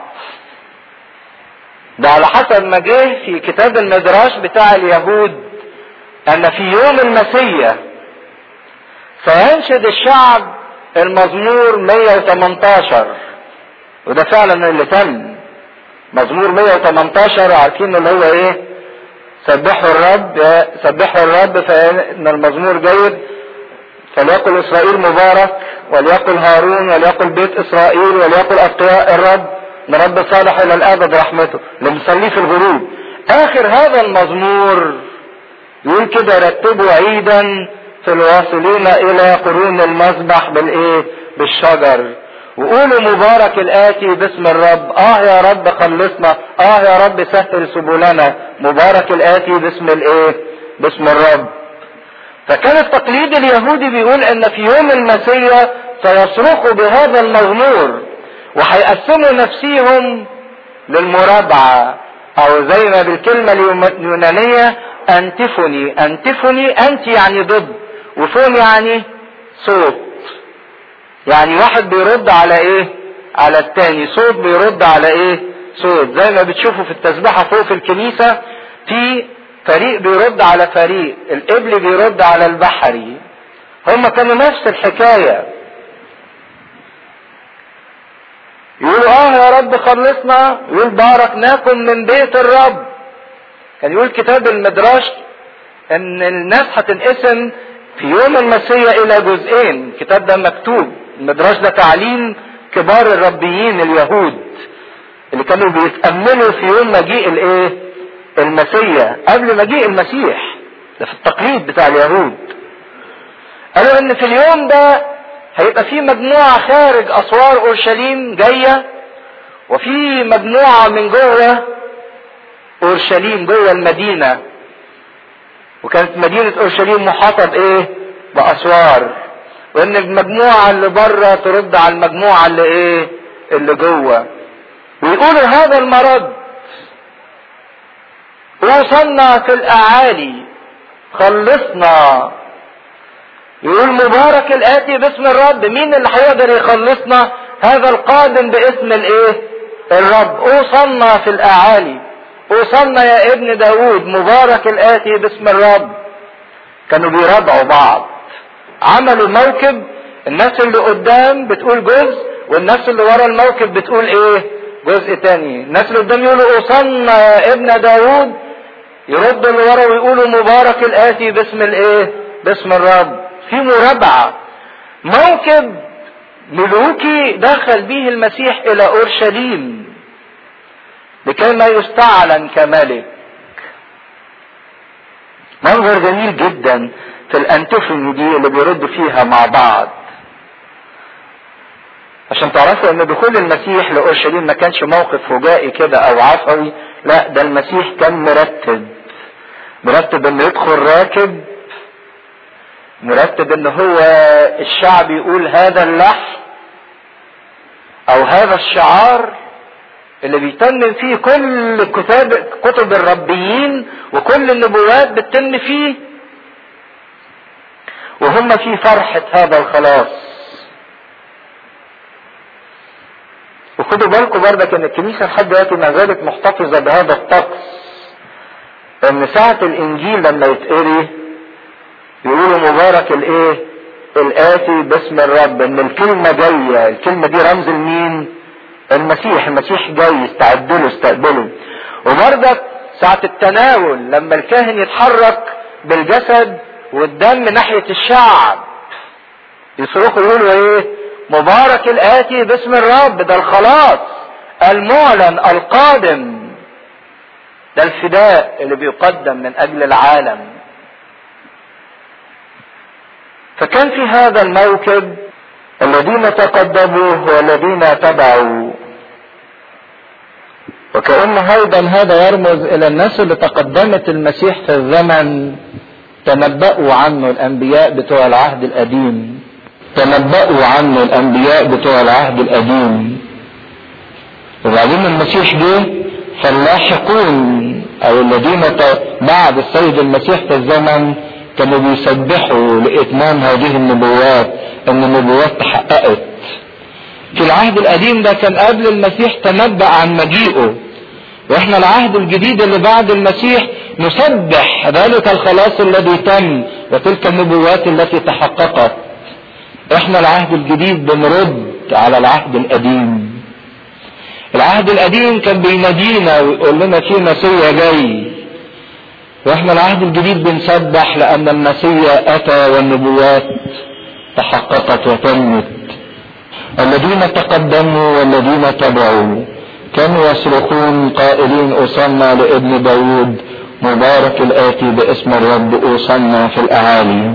ده على حسب ما جه في كتاب المدراش بتاع اليهود ان في يوم المسيح سينشد الشعب المزمور 118 وده فعلا اللي تم مزمور 118 عارفين اللي هو ايه سبحوا الرب سبحوا الرب فان المزمور جيد فليقل اسرائيل مبارك وليقل هارون وليقل بيت اسرائيل وليقل اتقياء الرب ان رب صالح الى الابد رحمته اللي بنصليه في الغروب اخر هذا المزمور يقول كده رتبوا عيدا في الواصلين الى قرون المذبح بالايه بالشجر وقولوا مبارك الاتي باسم الرب اه يا رب خلصنا اه يا رب سهل سبلنا مبارك الاتي باسم الايه باسم الرب فكان التقليد اليهودي بيقول ان في يوم المسيح سيصرخوا بهذا المزمور وهيقسموا نفسيهم للمرابعة او زي ما بالكلمة اليونانية انتفني انتفني انت يعني ضد وفون يعني صوت يعني واحد بيرد على ايه على التاني صوت بيرد على ايه صوت زي ما بتشوفوا في التسبيحة فوق في الكنيسة في فريق بيرد على فريق القبل بيرد على البحري هم كانوا نفس الحكاية يقولوا اه يا رب خلصنا يقول باركناكم من بيت الرب كان يقول كتاب المدراش ان الناس هتنقسم في يوم المسيح الى جزئين الكتاب ده مكتوب المدراش ده تعليم كبار الربيين اليهود اللي كانوا بيتأملوا في يوم مجيء الايه المسيا قبل مجيء المسيح ده في التقليد بتاع اليهود قالوا ان في اليوم ده هيبقى في مجموعة خارج اسوار اورشليم جاية وفي مجموعة من جوه اورشليم جوه المدينة وكانت مدينة اورشليم محاطة بايه باسوار وان المجموعة اللي بره ترد على المجموعة اللي ايه اللي جوه ويقولوا هذا المرض اوصلنا في الاعالي خلصنا يقول مبارك الاتي باسم الرب مين اللي هيقدر يخلصنا هذا القادم باسم الايه الرب اوصلنا في الاعالي اوصلنا يا ابن داود مبارك الاتي باسم الرب كانوا بيرادعوا بعض عملوا موكب الناس اللي قدام بتقول جزء والناس اللي ورا الموكب بتقول ايه جزء تاني الناس اللي قدام يقولوا اوصلنا يا ابن داود يردوا اللي ورا ويقولوا مبارك الاتي باسم الايه باسم الرب في مرابعة موكب ملوكي دخل به المسيح الى اورشليم لكي ما يستعلن كملك منظر جميل جدا في الانتفني دي اللي بيردوا فيها مع بعض عشان تعرفوا ان دخول المسيح لاورشليم ما كانش موقف فجائي كده او عفوي لا ده المسيح كان مرتب مرتب انه يدخل راكب مرتب ان هو الشعب يقول هذا اللحن او هذا الشعار اللي بيتم فيه كل كتاب كتب الربيين وكل النبوات بتتم فيه وهم في فرحة هذا الخلاص وخدوا بالكم برضك ان الكنيسة لحد دلوقتي ما زالت محتفظة بهذا الطقس ان ساعة الانجيل لما يتقري يقولوا مبارك الايه الاتي باسم الرب ان الكلمة جاية الكلمة دي رمز لمين المسيح المسيح جاي استعدوا له استقبلوا وبرضك ساعة التناول لما الكاهن يتحرك بالجسد والدم ناحية الشعب يصرخوا يقولوا ايه مبارك الاتي باسم الرب ده الخلاص المعلن القادم ده الفداء اللي بيقدم من اجل العالم فكان في هذا الموكب الذين تقدموا والذين تبعوا وكأن أيضا هذا يرمز إلى الناس اللي تقدمت المسيح في الزمن تنبأوا عنه الأنبياء بتوع العهد القديم تنبأوا عنه الأنبياء بتوع العهد القديم وبعدين المسيح جه فاللاحقون أو الذين بعد السيد المسيح في الزمن كانوا بيسبحوا لإتمام هذه النبوات ان النبوات تحققت في العهد القديم ده كان قبل المسيح تنبأ عن مجيئه واحنا العهد الجديد اللي بعد المسيح نسبح ذلك الخلاص الذي تم وتلك النبوات التي تحققت احنا العهد الجديد بنرد على العهد القديم العهد القديم كان بينادينا ويقول لنا في مسيا جاي واحنا العهد الجديد بنسبح لان المسيا اتى والنبوات تحققت وتمت الذين تقدموا والذين تبعوا كانوا يصرخون قائلين اوصلنا لابن داود مبارك الاتي باسم الرب اوصلنا في الاعالي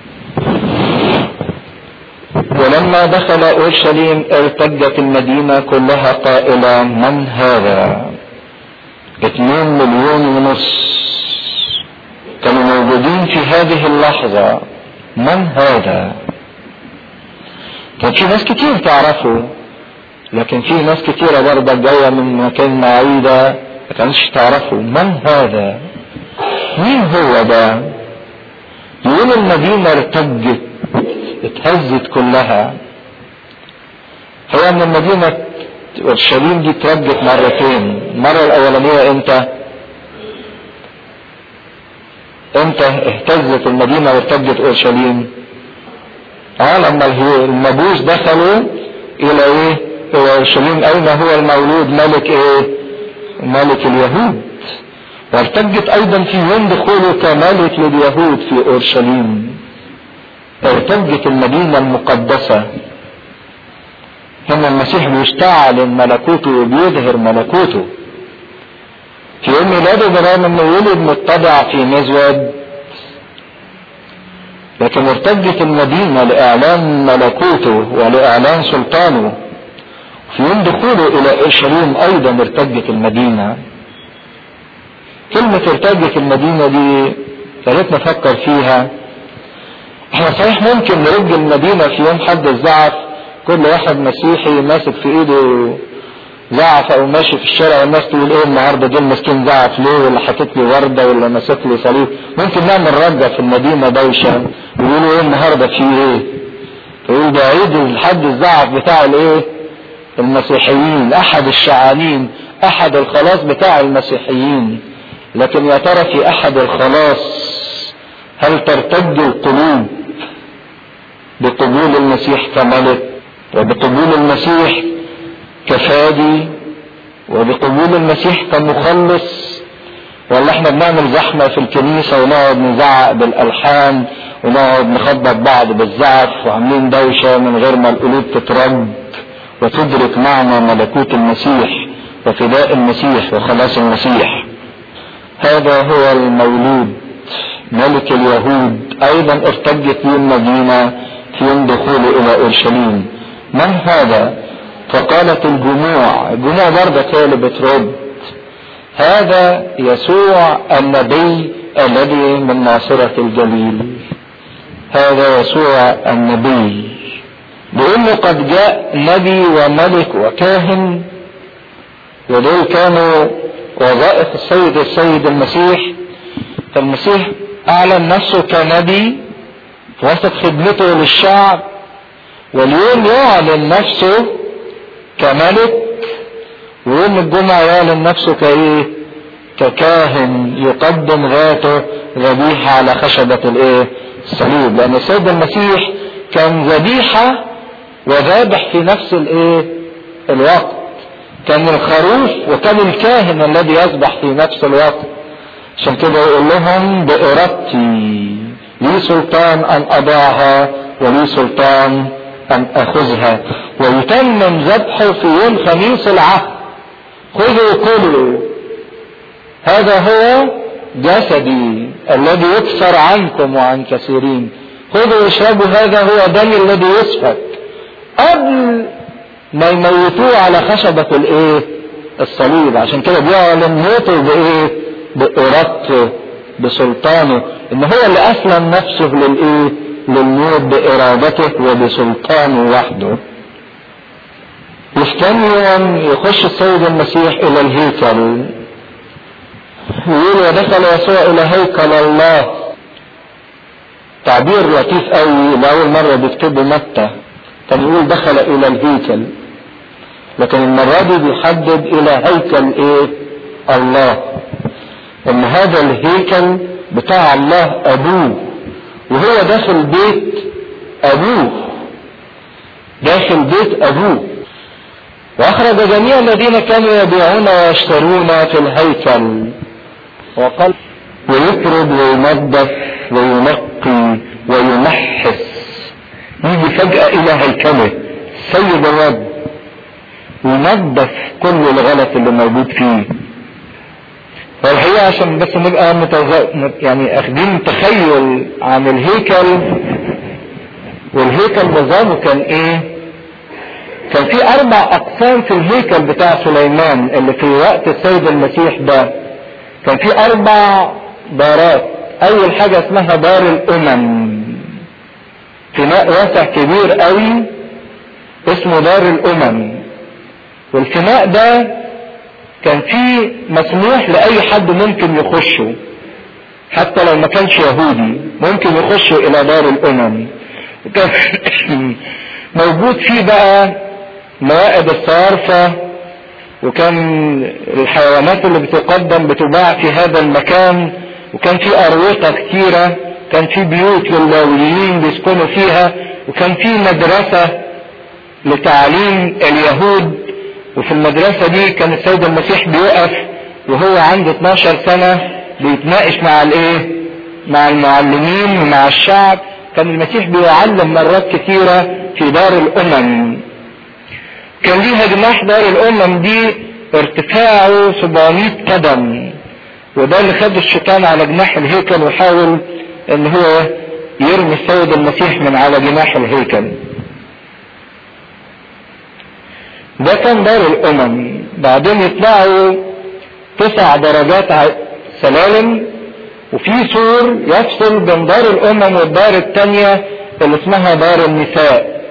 ولما دخل اورشليم ارتجت المدينه كلها قائله من هذا اثنين مليون ونص كانوا موجودين في هذه اللحظه من هذا كان في ناس كتير تعرفه لكن في ناس كتيرة برضه جاية من مكان بعيدة ما كانش تعرفه من هذا مين هو ده يقول المدينة ارتجت اتهزت كلها هو ان المدينة اورشليم دي اترجت مرتين المرة الاولانية امتى امتى اهتزت المدينة وارتجت اورشليم اه لما المجوس دخلوا الى ايه الى اورشليم اين هو المولود ملك ايه ملك اليهود وارتجت ايضا في يوم دخوله كملك لليهود في اورشليم ارتجت المدينة المقدسة هنا المسيح بيستعلن ملكوته وبيظهر ملكوته المدينة في يوم ميلاده برغم انه ولد متبع في مزود لكن ارتجت المدينة لإعلان ملكوته ولإعلان سلطانه في يوم دخوله إلى أورشليم أيضا ارتجت المدينة كلمة ارتجت المدينة دي يا ريت نفكر فيها احنا صحيح ممكن نرج المدينة في يوم حد الزعف كل واحد مسيحي ماسك في ايده زعف او ماشي في الشارع والناس تقول ايه النهارده دول ماسكين زعف ليه ولا حاطط لي ورده ولا ماسك لي صليب ممكن نعمل رجه في المدينه دوشه ويقولوا ايه النهارده في ايه فيقول ده عيد الحد الزعف بتاع الايه المسيحيين احد الشعانين احد الخلاص بتاع المسيحيين لكن يا ترى في احد الخلاص هل ترتد القلوب بقبول المسيح كملك وبقبول المسيح كفادي وبقبول المسيح كمخلص ولا احنا بنعمل زحمه في الكنيسه ونقعد نزعق بالالحان ونقعد نخبط بعض بالزعف وعاملين دوشه من غير ما القلوب تترد وتدرك معنى ملكوت المسيح وفداء المسيح وخلاص المسيح هذا هو المولود ملك اليهود ايضا ارتجت به المدينه في يوم دخوله الى اورشليم من هذا فقالت الجموع الجموع برضه هي اللي بترد هذا يسوع النبي الذي من ناصرة الجليل هذا يسوع النبي لأنه قد جاء نبي وملك وكاهن ودول كانوا وظائف السيد السيد المسيح فالمسيح أعلن نفسه كنبي في وسط خدمته للشعب واليوم يعلن نفسه كملك ويوم الجمعة يعلن نفسه كايه ككاهن يقدم ذاته ذبيحة على خشبة الايه الصليب لان السيد المسيح كان ذبيحة وذابح في نفس الايه الوقت كان الخروف وكان الكاهن الذي يذبح في نفس الوقت عشان كده يقول لهم بإرادتي لي سلطان أن أضعها ولي سلطان أن أخذها ويتمم ذبحه في يوم خميس العهد خذوا كله هذا هو جسدي الذي يكسر عنكم وعن كثيرين خذوا واشربوا هذا هو دمي الذي يسفك قبل ما يموتوه على خشبة الايه الصليب عشان كده بيعلن موته بايه بإرادته بسلطانه ان هو اللي اسلم نفسه للايه للموت بارادته وبسلطانه وحده وفي تاني يوم يخش السيد المسيح الى الهيكل يقول ودخل يسوع الى هيكل الله تعبير لطيف قوي لاول مره بيكتبه متى كان يقول دخل الى الهيكل لكن المره دي بيحدد الى هيكل ايه الله ان هذا الهيكل بتاع الله ابوه وهو داخل بيت ابوه داخل بيت ابوه واخرج جميع الذين كانوا يبيعون ويشترون في الهيكل وقال ويطرد وينظف وينقي ويمحص يجي فجأة إلى هيكله سيد الرب وينظف كل الغلط اللي موجود فيه والحقيقة عشان بس نبقى متغ... يعني اخدين تخيل عن الهيكل والهيكل نظامه كان ايه كان في اربع اقسام في الهيكل بتاع سليمان اللي في وقت السيد المسيح ده كان في اربع دارات اول حاجة اسمها دار الامم فناء واسع كبير قوي اسمه دار الامم والفناء ده كان في مسموح لاي حد ممكن يخشه حتى لو ما كانش يهودي ممكن يخش الى دار الامم كان موجود فيه بقى موائد الصارفة وكان الحيوانات اللي بتقدم بتباع في هذا المكان وكان في أروقة كتيرة كان في بيوت للاويين بيسكنوا فيها وكان في مدرسة لتعليم اليهود وفي المدرسة دي كان السيد المسيح بيقف وهو عنده 12 سنة بيتناقش مع الايه مع المعلمين ومع الشعب كان المسيح بيعلم مرات كتيرة في دار الامم كان ليها جناح دار الامم دي ارتفاعه 700 قدم وده اللي خد الشيطان على جناح الهيكل وحاول ان هو يرمي السيد المسيح من على جناح الهيكل ده كان دار الامم بعدين يطلعوا تسع درجات سلالم وفي سور يفصل بين دار الامم والدار التانية اللي اسمها دار النساء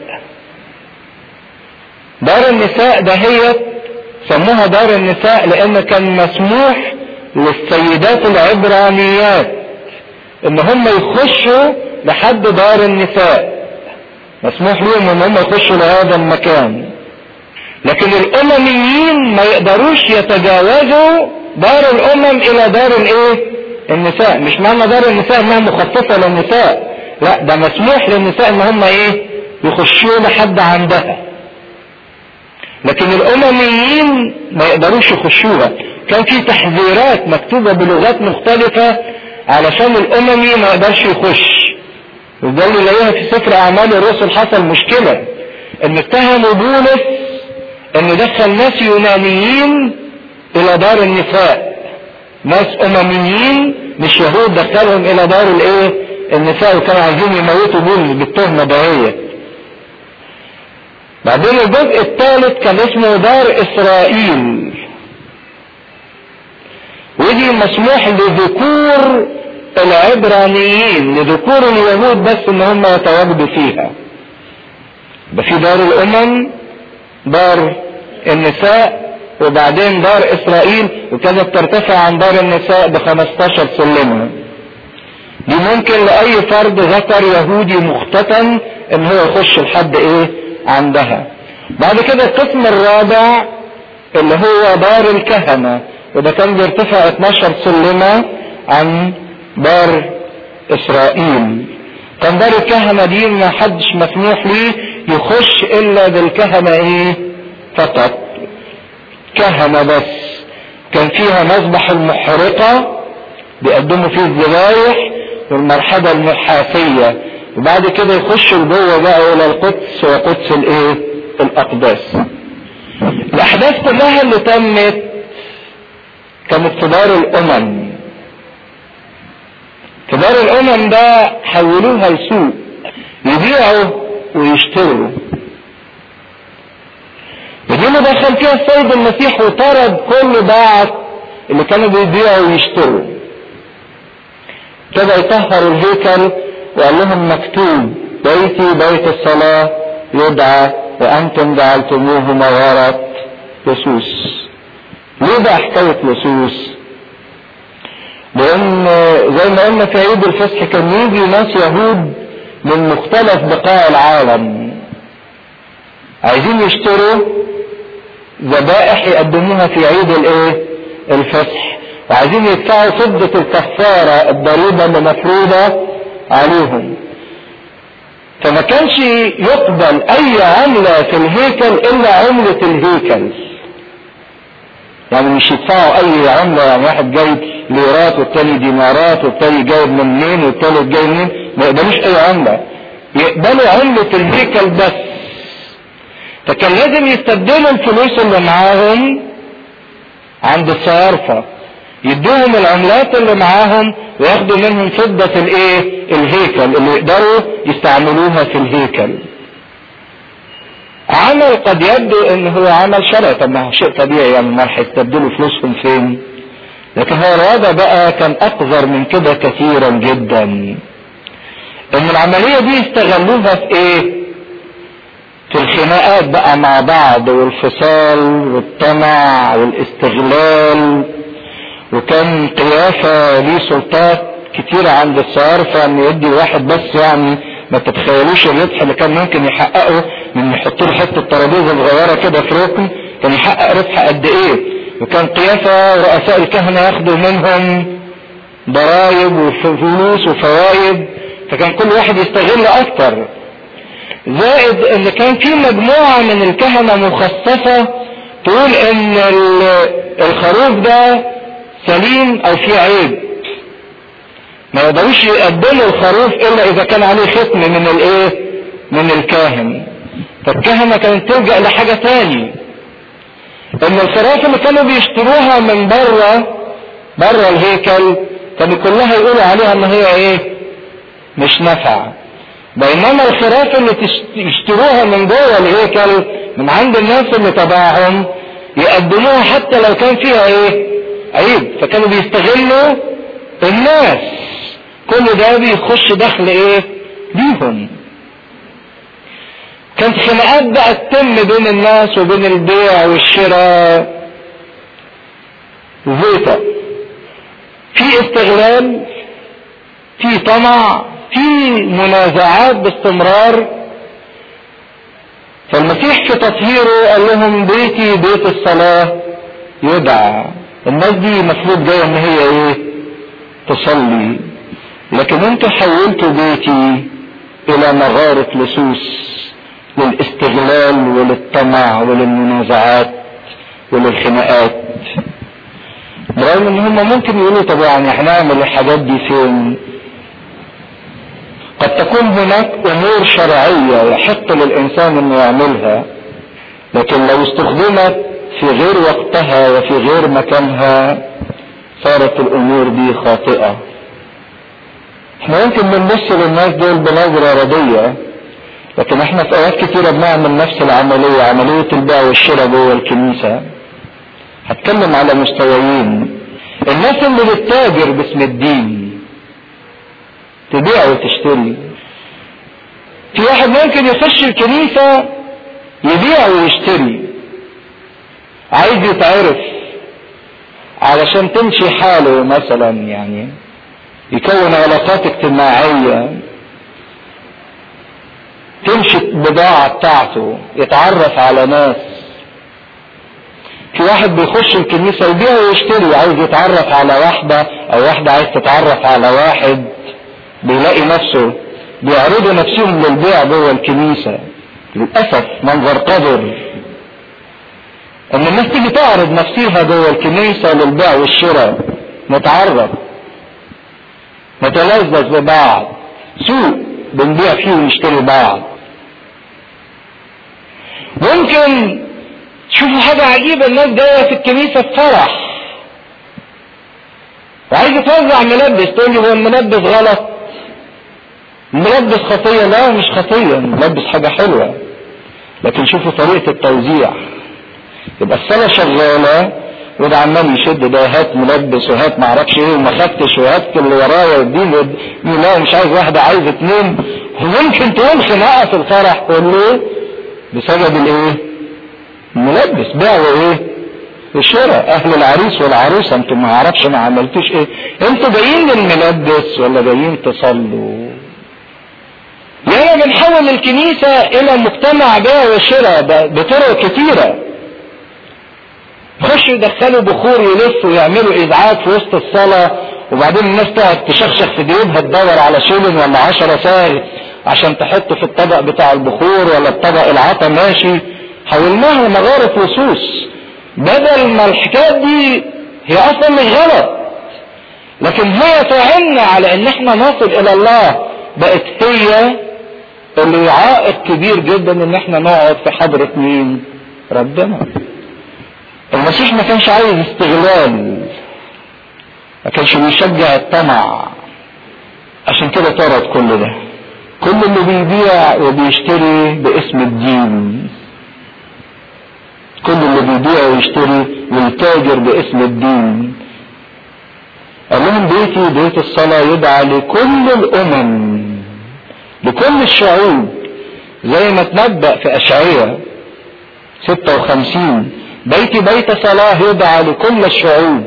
دار النساء دهيت سموها دار النساء لان كان مسموح للسيدات العبرانيات ان هم يخشوا لحد دار النساء مسموح لهم ان هم يخشوا لهذا المكان لكن الامميين ما يقدروش يتجاوزوا دار الامم الى دار الايه النساء مش معنى دار النساء انها مخصصه للنساء لا ده مسموح للنساء ان هم ايه يخشوا لحد عندها لكن الامميين ما يقدروش يخشوها كان في تحذيرات مكتوبة بلغات مختلفة علشان الاممي ما يقدرش يخش وده اللي نلاقيها في سفر اعمال الرسل حصل مشكلة ان اتهموا بولس انه دخل ناس يونانيين الى دار النساء ناس امميين مش يهود دخلهم الى دار الايه النساء وكانوا عايزين يموتوا بولس بالتهمة دهية بعدين الجزء الثالث كان اسمه دار اسرائيل ودي مسموح لذكور العبرانيين لذكور اليهود بس ان هم يتواجدوا فيها ده في دار الامم دار النساء وبعدين دار اسرائيل وكانت ترتفع عن دار النساء ب 15 سلمة دي ممكن لاي فرد ذكر يهودي مختتن ان هو يخش لحد ايه عندها بعد كده القسم الرابع اللي هو دار الكهنة وده كان بيرتفع 12 سلمة عن دار اسرائيل كان دار الكهنة دي ما حدش مسموح ليه يخش الا بالكهنة ايه فقط كهنة بس كان فيها مذبح المحرقة بيقدموا فيه الذبايح والمرحبة النحاسية وبعد كده يخشوا لجوه بقى الى القدس وقدس الايه الاقداس الاحداث كلها اللي تمت كانت في دار الامم في دار الامم ده حولوها لسوق يبيعوا ويشتروا ودي اللي دخل فيها السيد المسيح وطرد كل باعة اللي كانوا بيبيعوا ويشتروا ابتدى يطهر الهيكل وقال لهم مكتوب بيتي بيت الصلاة يدعى وأنتم جعلتموه مغارة لصوص ليه بقى حكاية لصوص؟ لأن زي ما قلنا في عيد الفصح كان يجي ناس يهود من مختلف بقاع العالم عايزين يشتروا ذبائح يقدموها في عيد الايه؟ الفصح وعايزين يدفعوا فضة الكفارة الضريبة اللي مفروضة عليهم فما كانش يقبل اي عملة في الهيكل الا عملة الهيكل يعني مش يدفعوا اي عملة يعني واحد جايب ليرات والتاني دينارات والتاني جايب من منين والتالت جاي منين ما يقبلوش اي عملة يقبلوا عملة الهيكل بس فكان لازم يستبدلوا الفلوس اللي معاهم عند الصيارفة يدوهم العملات اللي معاهم وياخدوا منهم فضة الايه الهيكل اللي يقدروا يستعملوها في الهيكل عمل قد يبدو ان هو عمل شرعي طب ما هو شيء طبيعي يعني ما هيستبدلوا فلوسهم فين لكن هو الوضع بقى كان اقذر من كده كثيرا جدا ان العملية دي استغلوها في ايه في الخناقات بقى مع بعض والفصال والطمع والاستغلال وكان قيافة ليه سلطات كتيرة عند الصيارفة ان يدي واحد بس يعني ما تتخيلوش الربح اللي كان ممكن يحققه من يحط له حته ترابيزه صغيره كده في ركن كان يحقق ربح قد ايه وكان قيافه رؤساء الكهنه ياخدوا منهم ضرائب وفلوس وفوائد فكان كل واحد يستغل اكتر زائد ان كان في مجموعه من الكهنه مخصصه تقول ان الخروف ده سليم او فيه عيب ما يقدروش يقبلوا الخروف الا اذا كان عليه ختم من الايه من الكاهن فالكهنه كانت تلجا لحاجه تاني ان الخراف اللي كانوا بيشتروها من بره بره الهيكل كانوا كلها يقولوا عليها ان هي ايه مش نافعة بينما الخراف اللي يشتروها من جوه الهيكل من عند الناس اللي تبعهم يقدموها حتى لو كان فيها ايه عيب فكانوا بيستغلوا الناس كل ده بيخش دخل ايه ليهم كانت خناقات بقى تتم بين الناس وبين البيع والشراء زيطة في استغلال في طمع في منازعات باستمرار فالمسيح في تطهيره قال لهم بيتي بيت الصلاة يدعى الناس دي مفروض جاية ان هي ايه تصلي لكن انتوا حولتوا بيتي الى مغارة لصوص للاستغلال وللطمع وللمنازعات وللخناقات برغم ان هم ممكن يقولوا طب يعني هنعمل الحاجات دي فين قد تكون هناك امور شرعية يحق للانسان انه يعملها لكن لو استخدمت في غير وقتها وفي غير مكانها صارت الامور دي خاطئة احنا يمكن بنبص للناس دول بنظرة ردية لكن احنا في اوقات كتيرة بنعمل نفس العملية عملية البيع والشراء جوه الكنيسة هتكلم على مستويين الناس اللي بتتاجر باسم الدين تبيع وتشتري في واحد ممكن يخش الكنيسة يبيع ويشتري عايز يتعرف علشان تمشي حاله مثلا يعني يكون علاقات اجتماعية تمشي البضاعة بتاعته يتعرف على ناس في واحد بيخش الكنيسة يبيع ويشتري عايز يتعرف على واحدة او واحدة عايز تتعرف على واحد بيلاقي نفسه بيعرضوا نفسهم للبيع جوه الكنيسة للأسف منظر قذر ان الناس تيجي تعرض نفسها جوه الكنيسة للبيع والشراء نتعرف نتلذذ ببعض سوق بنبيع فيه ونشتري بعض ممكن تشوفوا حاجة عجيبة الناس جاية في الكنيسة في فرح وعايزة توزع ملبس تقول لي هو الملبس غلط الملبس خطية لا مش خطية الملبس حاجة حلوة لكن شوفوا طريقة التوزيع يبقى الصلاة شغالة وده عمال يشد ده هات ملبس وهات معرفش ايه وما خدتش وهات اللي ورايا والدين لا مش عايز واحدة عايز اتنين وممكن تقوم خناقة في الفرح كله بسبب الايه؟ الملبس بيع وايه؟ الشراء اهل العريس والعروسه انتم ما اعرفش ما عملتوش ايه انتوا جايين للملبس ولا جايين تصلوا يعني بنحول الكنيسة الى مجتمع بيع وشراء بطرق كتيرة خشوا يدخلوا بخور يلفوا ويعملوا ازعاج في وسط الصلاة وبعدين الناس تقعد تشخشخ في جيوبها تدور على شيلن ولا عشرة ساغ عشان تحطه في الطبق بتاع البخور ولا الطبق العطا ماشي حولناها مغارة لصوص بدل ما الحكايات دي هي اصلا مش غلط لكن هي تعنا على ان احنا نصل الى الله بقت هي اللي عائق كبير جدا ان احنا نقعد في حضرة مين ربنا المسيح ما كانش عايز استغلال ما كانش بيشجع الطمع عشان كده طرد كل ده كل اللي بيبيع وبيشتري باسم الدين كل اللي بيبيع ويشتري والتاجر باسم الدين قال لهم بيتي بيت الصلاة يدعى لكل الأمم لكل الشعوب زي ما تنبأ في أشعية 56 بيتي بيت صلاة يدعى لكل الشعوب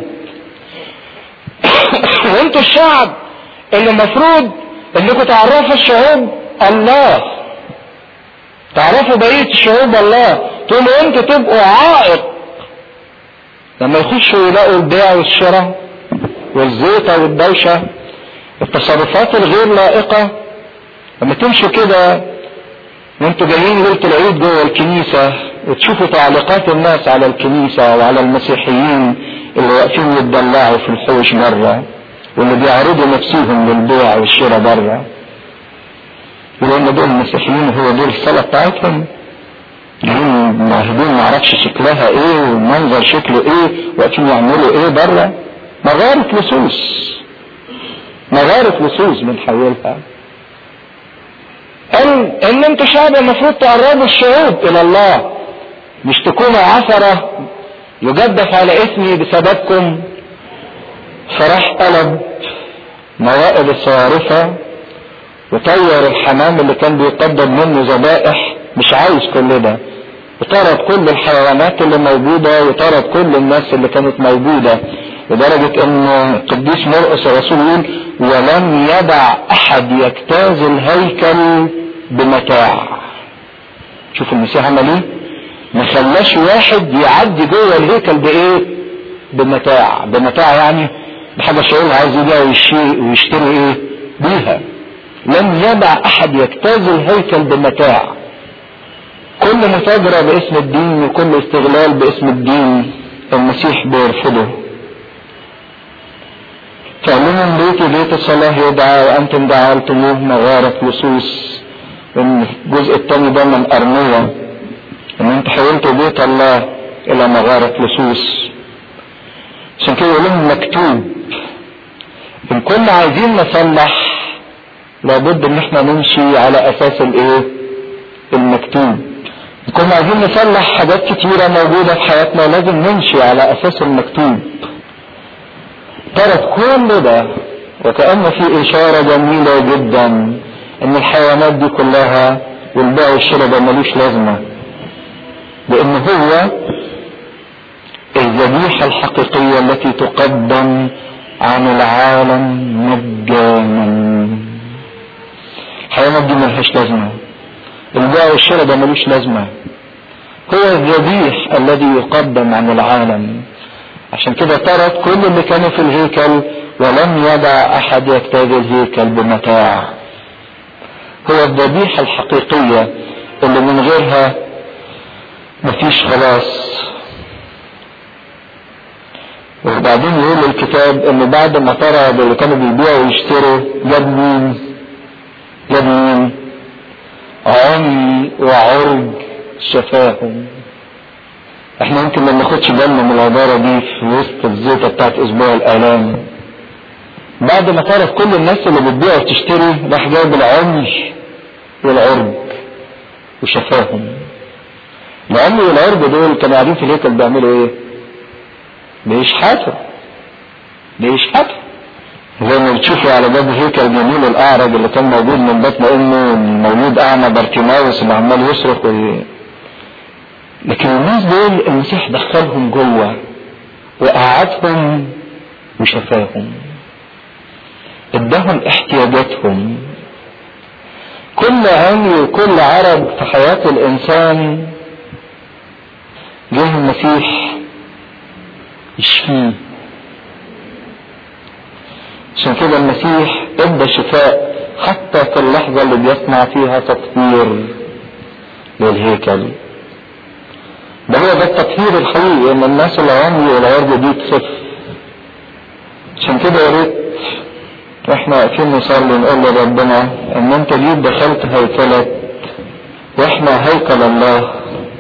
وانتوا الشعب اللي المفروض انكم تعرفوا الشعوب الله تعرفوا بقية الشعوب الله تقولوا انتوا تبقوا عائق لما يخشوا يلاقوا البيع والشراء والزيطة والدوشة التصرفات الغير لائقة لما تمشوا كده وانتوا جايين ليلة العيد جوه الكنيسة وتشوفوا تعليقات الناس على الكنيسة وعلى المسيحيين اللي واقفين يتدلعوا في الحوش بره واللي بيعرضوا نفسهم للبيع والشراء بره يقولوا دول المسيحيين هو دول الصلاة بتاعتهم جايين معهدين معرفش شكلها ايه والمنظر شكله ايه واقفين يعملوا ايه بره مغارة لصوص مغارة لصوص بنحولها قال ان انتوا شعب المفروض تقربوا الشعوب الى الله مش تكونوا عثرة يجدف على اسمي بسببكم فراح قلب موائد الصوارفة وطير الحمام اللي كان بيقدم منه ذبائح مش عايز كل ده وطرد كل الحيوانات اللي موجودة وطرد كل الناس اللي كانت موجودة لدرجة ان قديس مرقس الرسول يقول ولم يدع احد يجتاز الهيكل بمتاع شوف المسيح عمل ايه ما خلاش واحد يعدي جوه الهيكل بايه بمتاع بمتاع يعني بحاجة شغل عايز يبيع ويشتري ايه بيها لم يدع احد يجتاز الهيكل بمتاع كل متاجرة باسم الدين وكل استغلال باسم الدين المسيح بيرفضه فقال لهم بيتي بيت الصلاة يدعى وأنتم جعلتموه مغارة لصوص إن الجزء الثاني ده من أرمية إن أنت حولتوا بيت الله إلى مغارة لصوص عشان كده يقول لهم مكتوب إن كنا عايزين نصلح لابد إن إحنا نمشي على أساس الإيه؟ المكتوب كنا عايزين نصلح حاجات كتيرة موجودة في حياتنا لازم نمشي على أساس المكتوب ترك كل ده وكأن في إشارة جميلة جدا إن الحيوانات دي كلها والبيع والشراء ده ملوش لازمة لأن هو الذبيحة الحقيقية التي تقدم عن العالم مجانا الحيوانات دي ملهاش لازمة البيع والشراء ده ملوش لازمة هو الذبيح الذي يقدم عن العالم عشان كده ترك كل اللي كانوا في الهيكل ولم يدع احد يجتاز الهيكل بمتاع هو الذبيحة الحقيقية اللي من غيرها مفيش خلاص وبعدين يقول الكتاب ان بعد ما طرد اللي كانوا بيبيعوا ويشتروا جاب مين جاب مين عمي وعرج شفاهم احنا يمكن ما ناخدش بالنا من العبارة دي في وسط الزيطة بتاعت اسبوع الالام بعد ما طرد كل الناس اللي بتبيع وتشتري راح جايب العمي والعرج وشفاهم العمي والعرج دول كانوا قاعدين في الهيكل بيعملوا ايه؟ بيشحتوا بيشحتوا زي ما بتشوفوا على باب هيكل جميل الاعرج اللي كان موجود من بطن امه المولود اعمى بارتيماوس اللي عمال يصرخ وي... لكن الناس دول المسيح دخلهم جوه وقعدهم وشفاهم اداهم احتياجاتهم كل عمي وكل عرب في حياة الانسان جه المسيح يشفيه عشان كده المسيح ادى شفاء حتى في اللحظة اللي بيصنع فيها تطهير للهيكل ده هو ده التطهير الحقيقي ان الناس العمي والعرض دي تخف عشان كده يا ريت واحنا واقفين نصلي نقول لربنا ان انت جيت دخلت هيكلك واحنا هيكل الله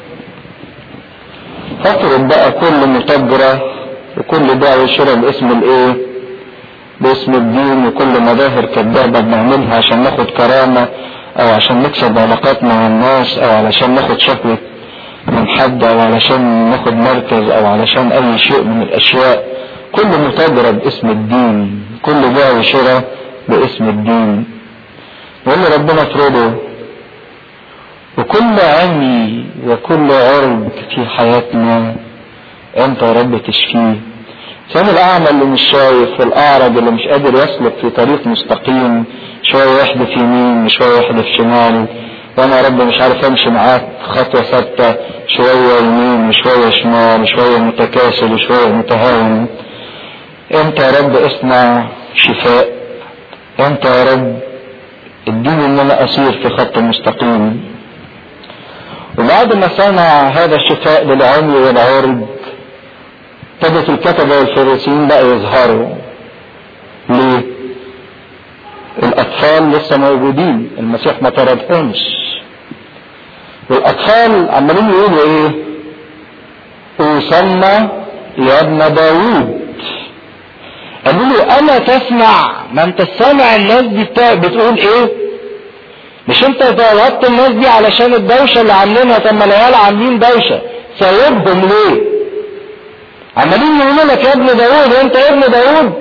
فاطرد بقى كل متجرة وكل بيع وشراء باسم الايه باسم الدين وكل مظاهر كذابة بنعملها عشان ناخد كرامة او عشان نكسب علاقات مع الناس او علشان ناخد شكوى من حد او علشان ناخد مركز او علشان اي شيء من الاشياء كل متاجرة باسم الدين كل بيع وشراء باسم الدين وان ربنا افرضه وكل عمي وكل عرض في حياتنا انت يا رب تشفيه كان الاعمى اللي مش شايف والاعرج اللي مش قادر يسلك في طريق مستقيم شويه يحدف يمين وشويه يحدف شمال وانا يا رب مش عارف امشي معاك خطوه ثابته شويه يمين وشويه شمال وشويه متكاسل وشويه متهاون انت يا رب اصنع شفاء انت يا رب اديني ان انا اسير في خط مستقيم وبعد ما صنع هذا الشفاء للعمي والعرج ابتدت الكتبة والفريسيين بقى يظهروا ليه؟ الأطفال لسه موجودين المسيح ما طردهمش والأطفال عمالين يقولوا إيه؟ أوصلنا يا ابن داوود قالوا له اما تسمع ما انت سامع الناس دي بتا... بتقول ايه مش انت طلبت الناس دي علشان الدوشة اللي عاملينها طب ما العيال عاملين دوشة سايبهم ليه عمالين يقولوا لك يا ابن داوود وانت يا ابن داوود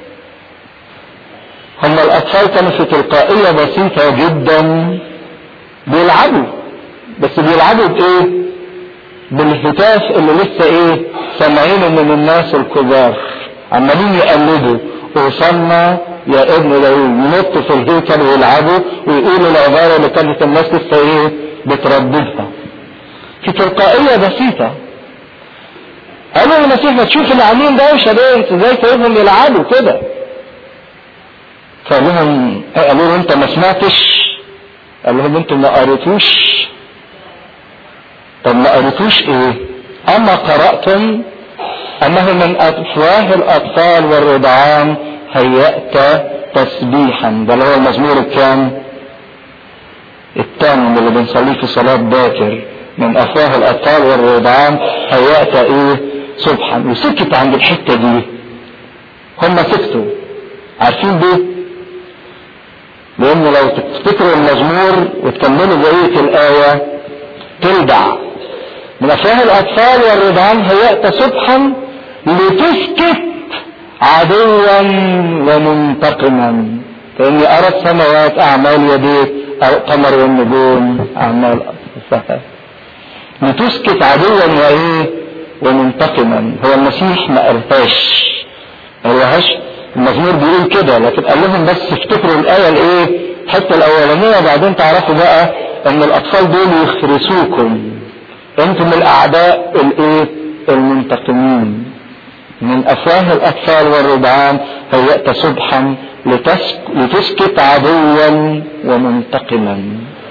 هم الاطفال كانوا في تلقائية بسيطة جدا بيلعبوا بس بيلعبوا بايه بالهتاف اللي لسه ايه سامعينه من الناس الكبار عمالين يقلدوا اوصلنا يا ابن داوود ينطوا في الهيكل ويلعبوا ويقولوا العبارة اللي كانت الناس لسه ايه بترددها في تلقائية بسيطة قالوا المسيح ما تشوف اللي عاملين دوشة ده انت ازاي سايبهم يلعبوا كده فقال لهم قالوا له انت ما سمعتش قال لهم انتم ما قريتوش طب ما قريتوش ايه اما قرأتم انه من افواه الاطفال والرضعان هيأت تسبيحا ده اللي هو المزمور الكام الثامن اللي بنصليه في صلاة باكر من افواه الاطفال والرضعان هيأت ايه سبحا وسكت عند الحتة دي هم سكتوا عارفين ليه لان لو تفتكروا المزمور وتكملوا بقية الآية تلدع من افواه الاطفال والرضعان هيأت سبحا لتسكت عدوا ومنتقما فاني ارى السماوات اعمال يديك القمر والنجوم اعمال أطفال لتسكت عدوا وايه ومنتقما هو المسيح ما قالهاش ما قالهاش المزمور بيقول كده لكن قال لهم بس افتكروا الايه الايه الحته الاولانيه وبعدين تعرفوا بقى ان الاطفال دول يخرسوكم انتم الاعداء الايه المنتقمين من افواه الاطفال والرضعان هيأت سبحا لتسك لتسكت عدوا ومنتقما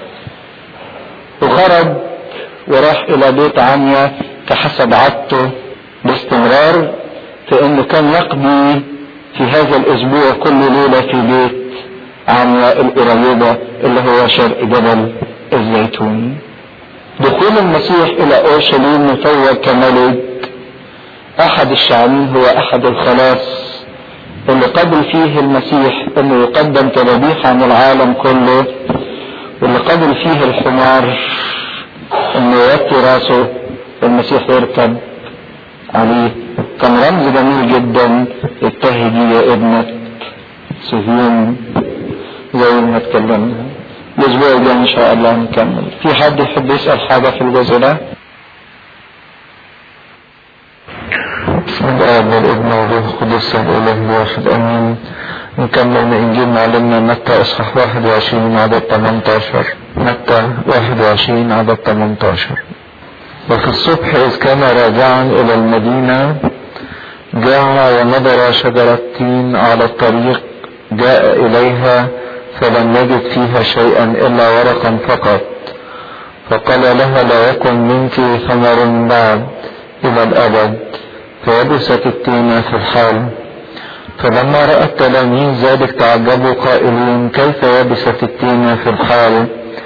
وخرج وراح الى بيت عنيا كحسب عادته باستمرار في انه كان يقضي في هذا الاسبوع كل ليلة في بيت عنيا القريبة اللي هو شرق جبل الزيتون دخول المسيح الى اورشليم مفوض كملك احد الشعبين هو احد الخلاص اللي قبل فيه المسيح انه يقدم كذبيحة عن العالم كله واللي قبل فيه الحمار انه يوطي راسه المسيح يركب عليه كان رمز جميل جدا ابتهجي يا ابنة صهيون زي ما اتكلمنا الاسبوع الجاي ان شاء الله نكمل في حد يحب يسأل حاجة في الجزء ده بسم الله والابن والروح القدس الاله الواحد امين نكمل من انجيل معلمنا متى اصحاح 21 عدد 18 متى 21 عدد 18 وفي الصبح اذ كان راجعا الى المدينه جاء ونظر شجره تين على الطريق جاء اليها فلم يجد فيها شيئا الا ورقا فقط فقال لها لا يكن منك ثمر بعد الى الابد فيبست التين في الحال فلما رأى التلاميذ ذلك تعجبوا قائلين كيف يبست التين في الحال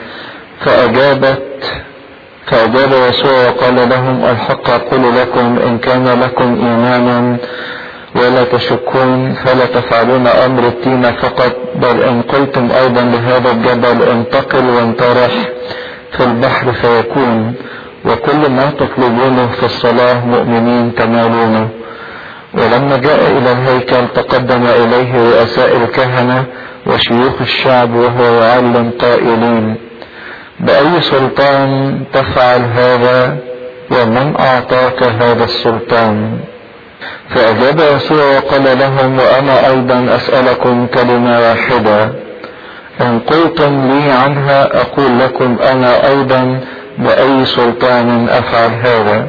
فأجابت فأجاب يسوع وقال لهم الحق أقول لكم إن كان لكم إيمان ولا تشكون فلا تفعلون أمر التين فقط بل إن قلتم أيضا لهذا الجبل انتقل وانطرح في البحر فيكون وكل ما تطلبونه في الصلاة مؤمنين تنالونه ولما جاء إلى الهيكل تقدم إليه رؤساء الكهنة وشيوخ الشعب وهو يعلم قائلين بأي سلطان تفعل هذا ومن أعطاك هذا السلطان فأجاب يسوع وقال لهم وأنا أيضا أسألكم كلمة واحدة إن قلتم لي عنها أقول لكم أنا أيضا بأي سلطان أفعل هذا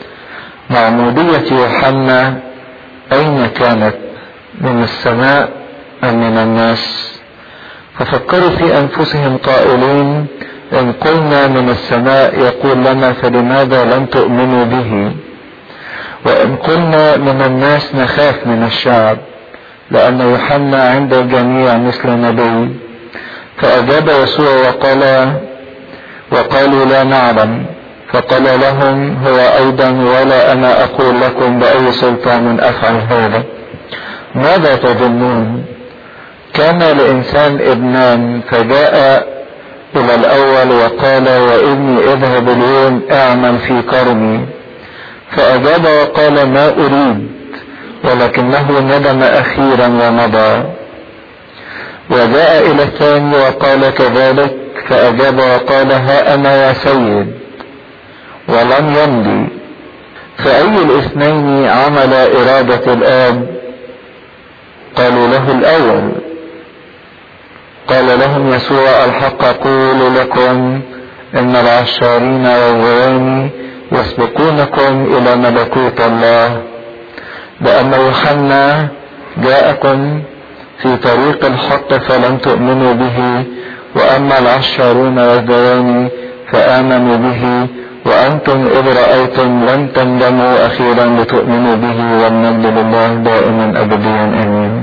معمودية يوحنا أين كانت من السماء أم من الناس ففكروا في أنفسهم قائلين إن قلنا من السماء يقول لنا فلماذا لم تؤمنوا به وإن قلنا من الناس نخاف من الشعب لأن يوحنا عند الجميع مثل نبي فأجاب يسوع وقال وقالوا لا نعلم فقال لهم هو أيضا ولا أنا أقول لكم بأي سلطان أفعل هذا ماذا تظنون كان لإنسان ابنان فجاء إلى الأول وقال وإني اذهب اليوم اعمل في كرمي فأجاب وقال ما أريد ولكنه ندم أخيرا ومضى وجاء إلى الثاني وقال كذلك فأجاب وقال ها أنا يا سيد ولم يمضي فأي الاثنين عمل إرادة الآب قالوا له الأول قال لهم يسوع الحق أقول لكم إن العشارين والغواني يسبقونكم إلى ملكوت الله لأن يوحنا جاءكم في طريق الحق فلم تؤمنوا به وأما العشارون والزواني فآمنوا به وأنتم إذ رأيتم لن تندموا أخيرا لتؤمنوا به والمجد لله دائما أبديا آمين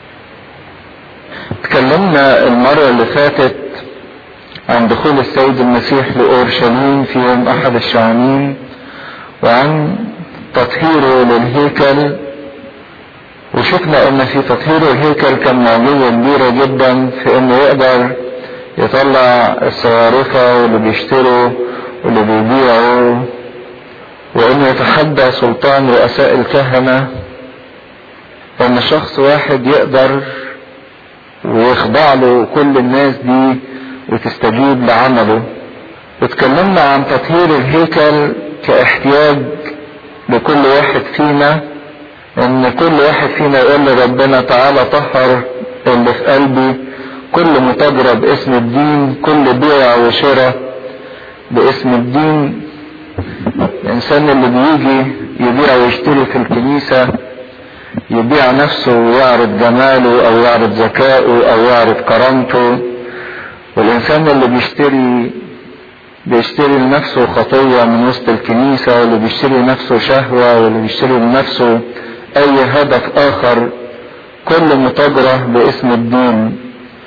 تكلمنا المرة اللي فاتت عن دخول السيد المسيح لأورشليم في يوم أحد الشعانين وعن تطهيره للهيكل وشفنا ان في تطهير الهيكل كان معجزة كبيرة جدا في انه يقدر يطلع الصوارفة واللي بيشتروا واللي بيبيعوا وانه يتحدى سلطان رؤساء الكهنة ان شخص واحد يقدر ويخضع له كل الناس دي وتستجيب لعمله واتكلمنا عن تطهير الهيكل كاحتياج لكل واحد فينا ان كل واحد فينا يقول لربنا تعالى طهر اللي في قلبي كل متاجرة باسم الدين كل بيع وشراء باسم الدين الانسان اللي بيجي يبيع ويشتري في الكنيسة يبيع نفسه ويعرض جماله او يعرض ذكائه او يعرض كرامته والانسان اللي بيشتري بيشتري لنفسه خطية من وسط الكنيسة واللي بيشتري لنفسه شهوة واللي بيشتري لنفسه اي هدف اخر كل متاجرة باسم الدين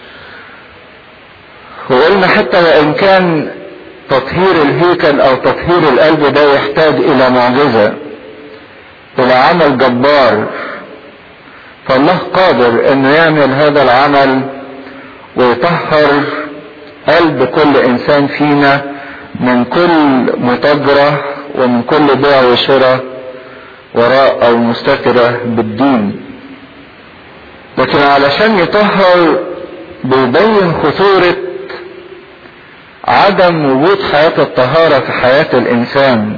وقلنا حتى وان كان تطهير الهيكل او تطهير القلب ده يحتاج الى معجزة الى عمل جبار فالله قادر انه يعمل هذا العمل ويطهر قلب كل انسان فينا من كل متاجرة ومن كل بيع وشراء وراء او مستترة بالدين لكن علشان يطهر بيبين خطورة عدم وجود حياة الطهارة في حياة الانسان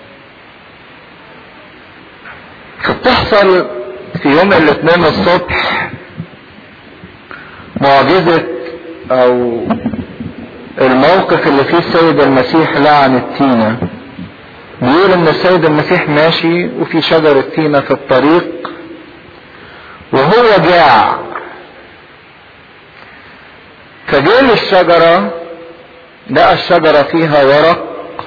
فبتحصل في يوم الاثنين الصبح معجزة او الموقف اللي فيه السيد المسيح لعن التينة بيقول ان السيد المسيح ماشي وفي شجرة تينة في الطريق وهو جاع فجه للشجرة لقى الشجرة فيها ورق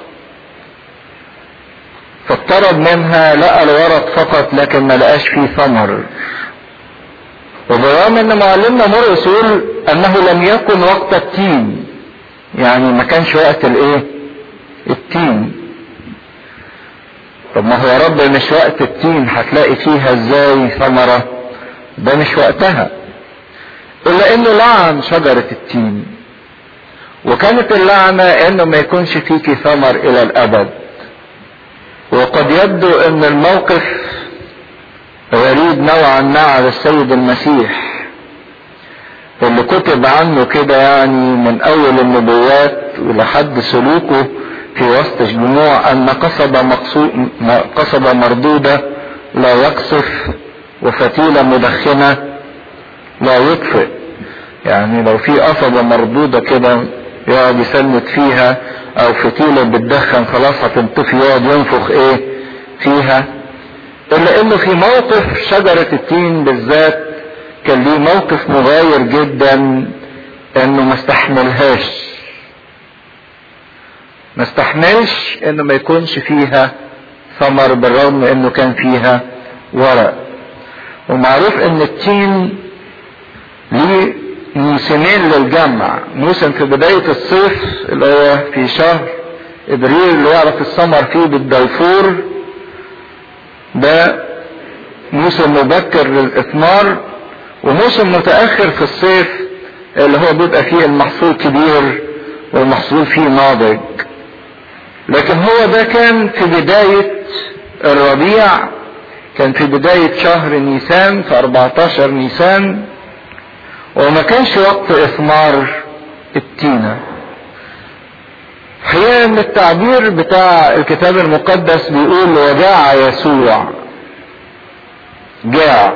فاقترب منها لقى الورق فقط لكن ما لقاش فيه ثمر وبرغم ان معلمنا مرقس يقول انه لم يكن وقت التين يعني ما كانش وقت الايه التين طب ما هو يا رب مش وقت التين هتلاقي فيها ازاي ثمرة ده مش وقتها الا انه لعن شجرة التين وكانت اللعنة انه ما يكونش فيك ثمر الى الابد وقد يبدو ان الموقف غريب نوعا ما على السيد المسيح اللي كتب عنه كده يعني من اول النبوات ولحد سلوكه في وسط الجموع ان قصبة مقصود قصبة مردودة لا يقصف وفتيلة مدخنة لا يطفئ يعني لو في قصبة مردودة كده يقعد يسند فيها او فتيلة بتدخن خلاص هتنطفي يقعد ينفخ ايه فيها الا انه في موقف شجرة التين بالذات كان ليه موقف مغاير جدا انه ما استحملهاش ما استحملش انه ما يكونش فيها ثمر بالرغم انه كان فيها ورق ومعروف ان التين ليه موسمين للجمع موسم في بداية الصيف اللي هو في شهر ابريل اللي يعرف الثمر فيه بالديفور ده موسم مبكر للاثمار وموسم متاخر في الصيف اللي هو بيبقى فيه المحصول كبير والمحصول فيه ناضج لكن هو ده كان في بداية الربيع كان في بداية شهر نيسان في 14 نيسان وما كانش وقت إثمار التينة حقيقة ان التعبير بتاع الكتاب المقدس بيقول وجاع يسوع جاع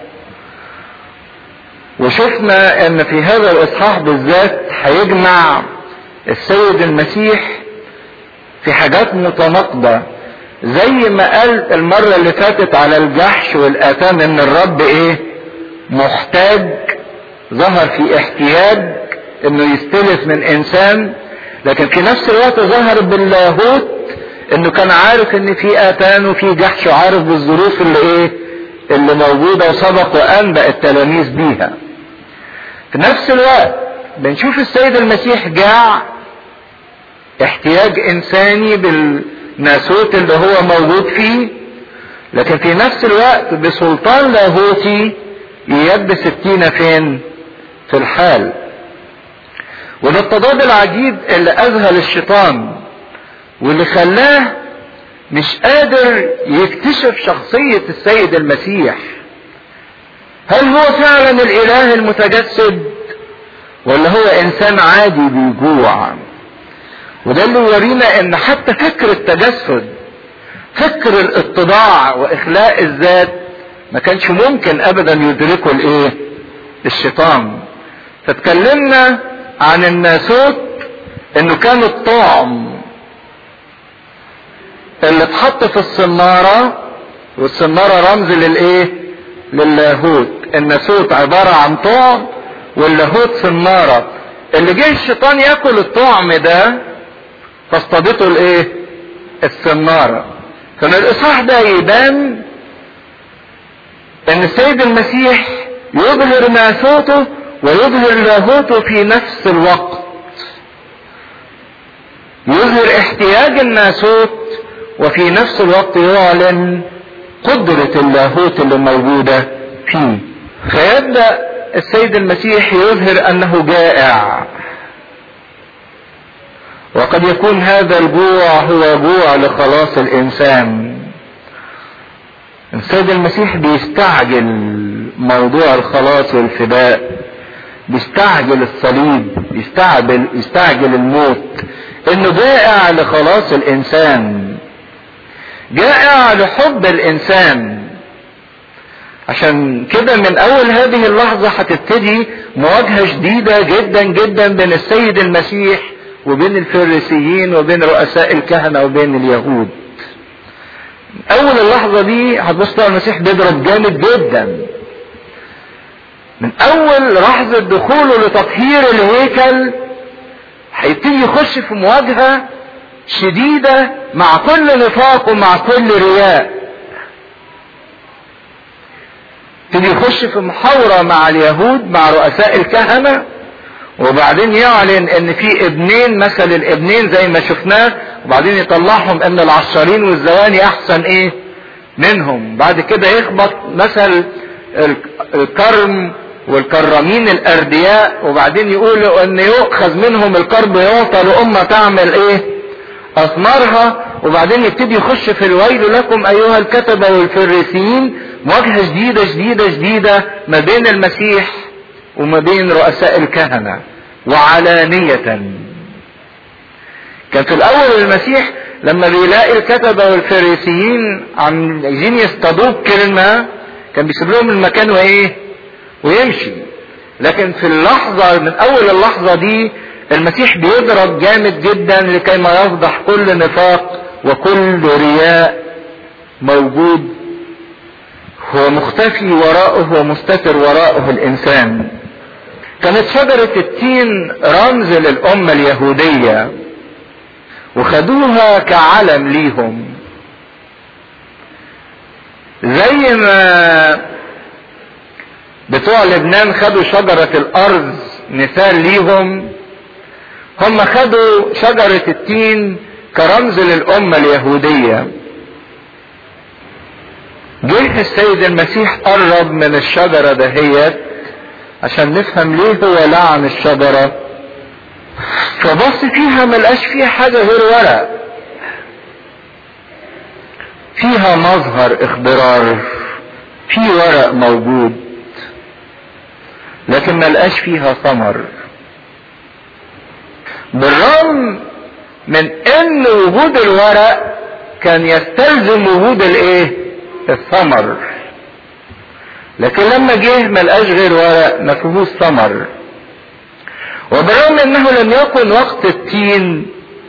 وشفنا ان في هذا الاصحاح بالذات هيجمع السيد المسيح في حاجات متناقضة زي ما قال المرة اللي فاتت على الجحش والآثام ان الرب ايه محتاج ظهر في احتياج انه يستلف من انسان لكن في نفس الوقت ظهر باللاهوت انه كان عارف ان في آتان وفي جحش وعارف بالظروف اللي ايه اللي موجودة وسبق وانبأ التلاميذ بيها في نفس الوقت بنشوف السيد المسيح جاع احتياج انساني بالناسوت اللي هو موجود فيه لكن في نفس الوقت بسلطان لاهوتي ييبس التينة فين في الحال وده التضاد العجيب اللي اذهل الشيطان واللي خلاه مش قادر يكتشف شخصية السيد المسيح هل هو فعلا الاله المتجسد ولا هو انسان عادي بيجوع وده اللي يورينا ان حتى فكر التجسد فكر الاتضاع واخلاء الذات ما كانش ممكن ابدا يدركه الايه الشيطان فتكلمنا عن الناسوت انه كان الطعم اللي اتحط في الصنارة والصنارة رمز للايه للاهوت الناسوت عبارة عن طعم واللاهوت صنارة اللي جه الشيطان ياكل الطعم ده فاصطادته الايه الصنارة كان الاصحاح ده يبان ان السيد المسيح يظهر ناسوته ويظهر لاهوته في نفس الوقت يظهر احتياج الناسوت وفي نفس الوقت يعلن قدرة اللاهوت اللي موجودة فيه فيبدأ السيد المسيح يظهر انه جائع وقد يكون هذا الجوع هو جوع لخلاص الانسان السيد المسيح بيستعجل موضوع الخلاص والفداء بيستعجل الصليب يستعجل يستعجل الموت انه جائع لخلاص الانسان جائع لحب الانسان عشان كده من اول هذه اللحظة هتبتدي مواجهة شديدة جدا جدا بين السيد المسيح وبين الفريسيين وبين رؤساء الكهنة وبين اليهود اول اللحظة دي هتبص المسيح بيضرب جامد جدا من اول لحظة دخوله لتطهير الهيكل هيبتدي يخش في مواجهة شديدة مع كل نفاق ومع كل رياء يبتدي يخش في محاورة مع اليهود مع رؤساء الكهنة وبعدين يعلن ان في ابنين مثل الابنين زي ما شفناه وبعدين يطلعهم ان العشارين والزواني احسن ايه منهم بعد كده يخبط مثل الكرم والكرامين الاردياء وبعدين يقولوا ان يؤخذ منهم الكرب يعطى لأمة تعمل ايه اثمارها وبعدين يبتدي يخش في الويل لكم ايها الكتبة والفريسيين مواجهة شديدة شديدة شديدة ما بين المسيح وما بين رؤساء الكهنة وعلانية كان في الاول المسيح لما بيلاقي الكتبة والفريسيين عم عايزين يصطادوه بكلمة كان بيسيب لهم المكان وايه ويمشي لكن في اللحظة من اول اللحظة دي المسيح بيضرب جامد جدا لكي ما يفضح كل نفاق وكل رياء موجود هو مختفي وراءه ومستتر وراءه الانسان كانت شجرة التين رمز للأمة اليهودية وخدوها كعلم ليهم زي ما بتوع لبنان خدوا شجرة الأرز مثال ليهم هم خدوا شجرة التين كرمز للأمة اليهودية جه السيد المسيح قرب من الشجرة دهيت عشان نفهم ليه هو لعن الشجرة فبص فيها ملقاش فيها حاجة غير ورق فيها مظهر اخضرار في ورق موجود لكن ملقاش فيها ثمر بالرغم من ان وجود الورق كان يستلزم وجود الايه الثمر لكن لما جه ملقاش غير ورق ما فيهوش ثمر وبرغم انه لم يكن وقت التين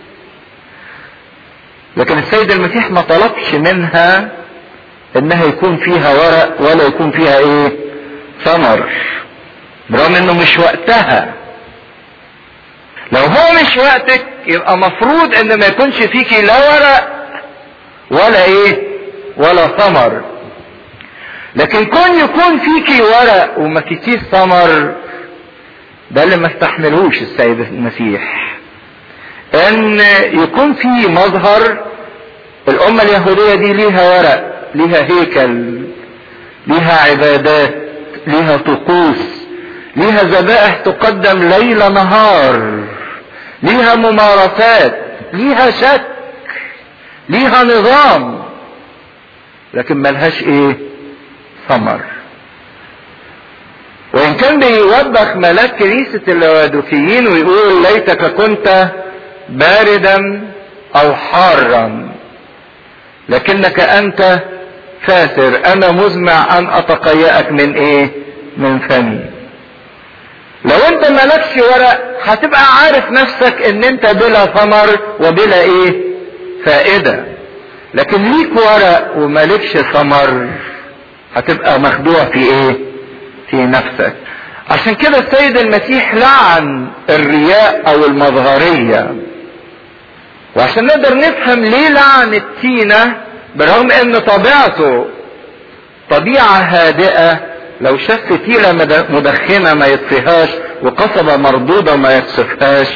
لكن السيد المسيح ما طلبش منها انها يكون فيها ورق ولا يكون فيها ايه ثمر برغم انه مش وقتها لو هو مش وقتك يبقى مفروض ان ما يكونش فيكي لا ورق ولا ايه ولا ثمر لكن كون يكون فيكي ورق وما فيكيش ثمر ده اللي ما استحملوش السيد المسيح ان يكون في مظهر الامة اليهودية دي ليها ورق ليها هيكل ليها عبادات ليها طقوس ليها ذبائح تقدم ليل نهار ليها ممارسات ليها شك ليها نظام لكن ملهاش ايه ثمر وان كان بيوبخ ملاك كنيسة اللوادوكيين ويقول ليتك كنت باردا او حارا لكنك انت فاسر انا مزمع ان اتقيأك من ايه من فمي لو انت مالكش ورق هتبقى عارف نفسك ان انت بلا ثمر وبلا ايه فائدة لكن ليك ورق ومالكش ثمر هتبقى مخدوع في ايه في نفسك عشان كده السيد المسيح لعن الرياء او المظهرية وعشان نقدر نفهم ليه لعن التينة برغم ان طبيعته طبيعة هادئة لو شاف فتيلة مدخنة ما يطفيهاش وقصبة مردودة ما يكسفهاش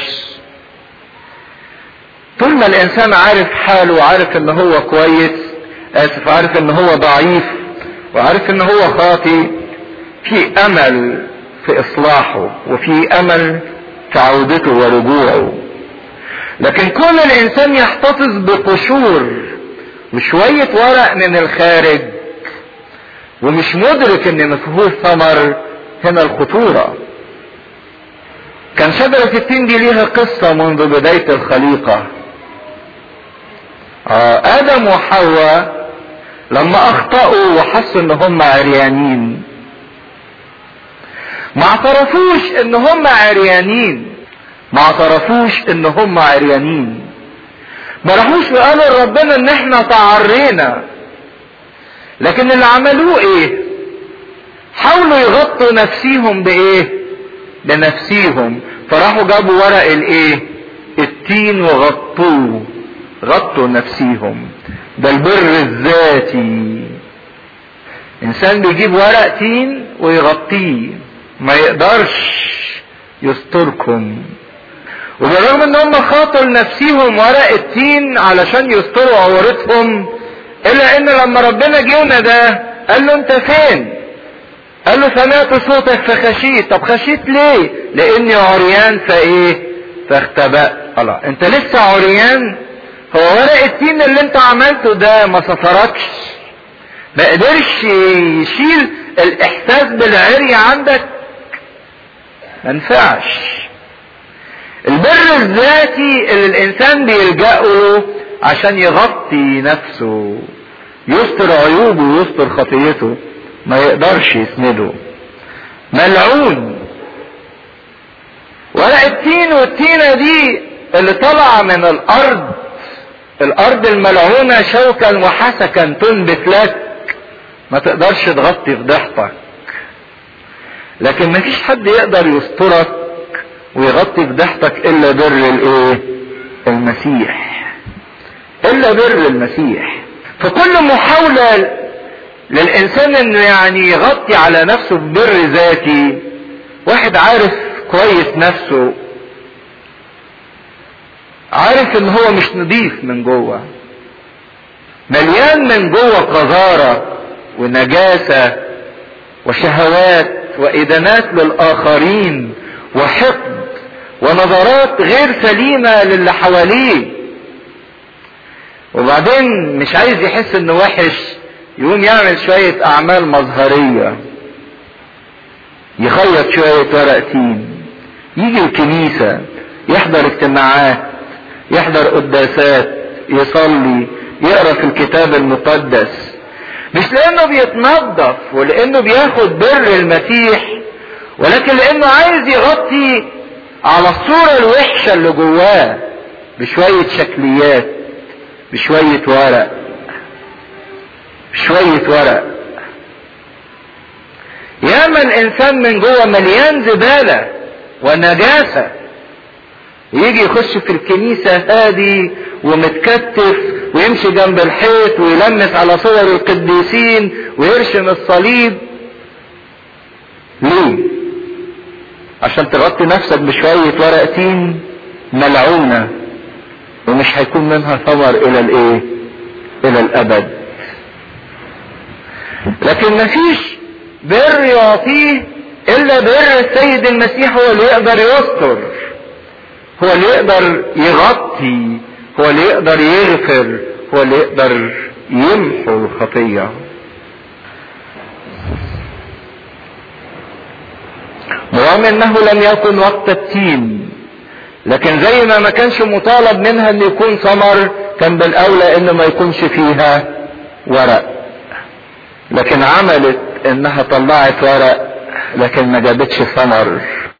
طول ما الانسان عارف حاله وعارف ان هو كويس اسف عارف ان هو ضعيف وعارف ان هو خاطي في امل في اصلاحه وفي امل في عودته ورجوعه لكن كون الانسان يحتفظ بقشور وشوية ورق من الخارج ومش مدرك ان مفيهوش ثمر هنا الخطورة كان شجرة التين دي ليها قصة منذ بداية الخليقة آه ادم وحواء لما اخطأوا وحسوا ان هم عريانين ما اعترفوش ان هم عريانين ما اعترفوش ان هم عريانين ما راحوش وقالوا لربنا ان احنا تعرينا لكن اللي عملوه ايه حاولوا يغطوا نفسيهم بايه بنفسيهم فراحوا جابوا ورق الايه التين وغطوه غطوا نفسيهم ده البر الذاتي انسان بيجيب ورق تين ويغطيه ما يقدرش يستركم وبالرغم ان هم خاطوا لنفسيهم ورق التين علشان يستروا عورتهم الا ان لما ربنا جينا ده قال له انت فين قال له سمعت صوتك فخشيت طب خشيت ليه لاني عريان فايه فاختبأت الله انت لسه عريان هو ورق التين اللي انت عملته ده ما سفركش ما قدرش يشيل الاحساس بالعري عندك ما ينفعش البر الذاتي اللي الانسان بيلجأ له عشان يغطي نفسه يستر عيوبه ويستر خطيته ما يقدرش يسنده ملعون ورق التين والتينة دي اللي طلع من الارض الارض الملعونة شوكا وحسكا تنبت لك ما تقدرش تغطي فضيحتك لكن ما فيش حد يقدر يسترك ويغطي فضيحتك الا بر الايه المسيح الا بر المسيح فكل محاولة للانسان انه يعني يغطي على نفسه ببر ذاتي واحد عارف كويس نفسه عارف ان هو مش نضيف من جوه مليان من جوه قذارة ونجاسة وشهوات وإدانات للآخرين وحقد ونظرات غير سليمة للي حواليه وبعدين مش عايز يحس انه وحش يقوم يعمل شوية أعمال مظهرية يخيط شوية ورق تين يجي الكنيسة يحضر اجتماعات يحضر قداسات يصلي يقرا في الكتاب المقدس مش لانه بيتنظف ولانه بياخد بر المسيح ولكن لانه عايز يغطي على الصورة الوحشة اللي جواه بشوية شكليات بشوية ورق بشوية ورق ياما الانسان من جوه مليان زبالة ونجاسة يجي يخش في الكنيسة هادي ومتكتف ويمشي جنب الحيط ويلمس على صور القديسين ويرشم الصليب ليه عشان تغطي نفسك بشوية ورق تين ملعونة ومش هيكون منها ثمر الى الايه الى الابد لكن مفيش بر يعطيه الا بر السيد المسيح هو اللي يقدر يستر هو اللي يقدر يغطي هو اللي يقدر يغفر هو اللي يقدر يمحو الخطية رغم انه لم يكن وقت التين لكن زي ما ما كانش مطالب منها ان يكون ثمر كان بالاولى ان ما يكونش فيها ورق لكن عملت انها طلعت ورق لكن ما جابتش ثمر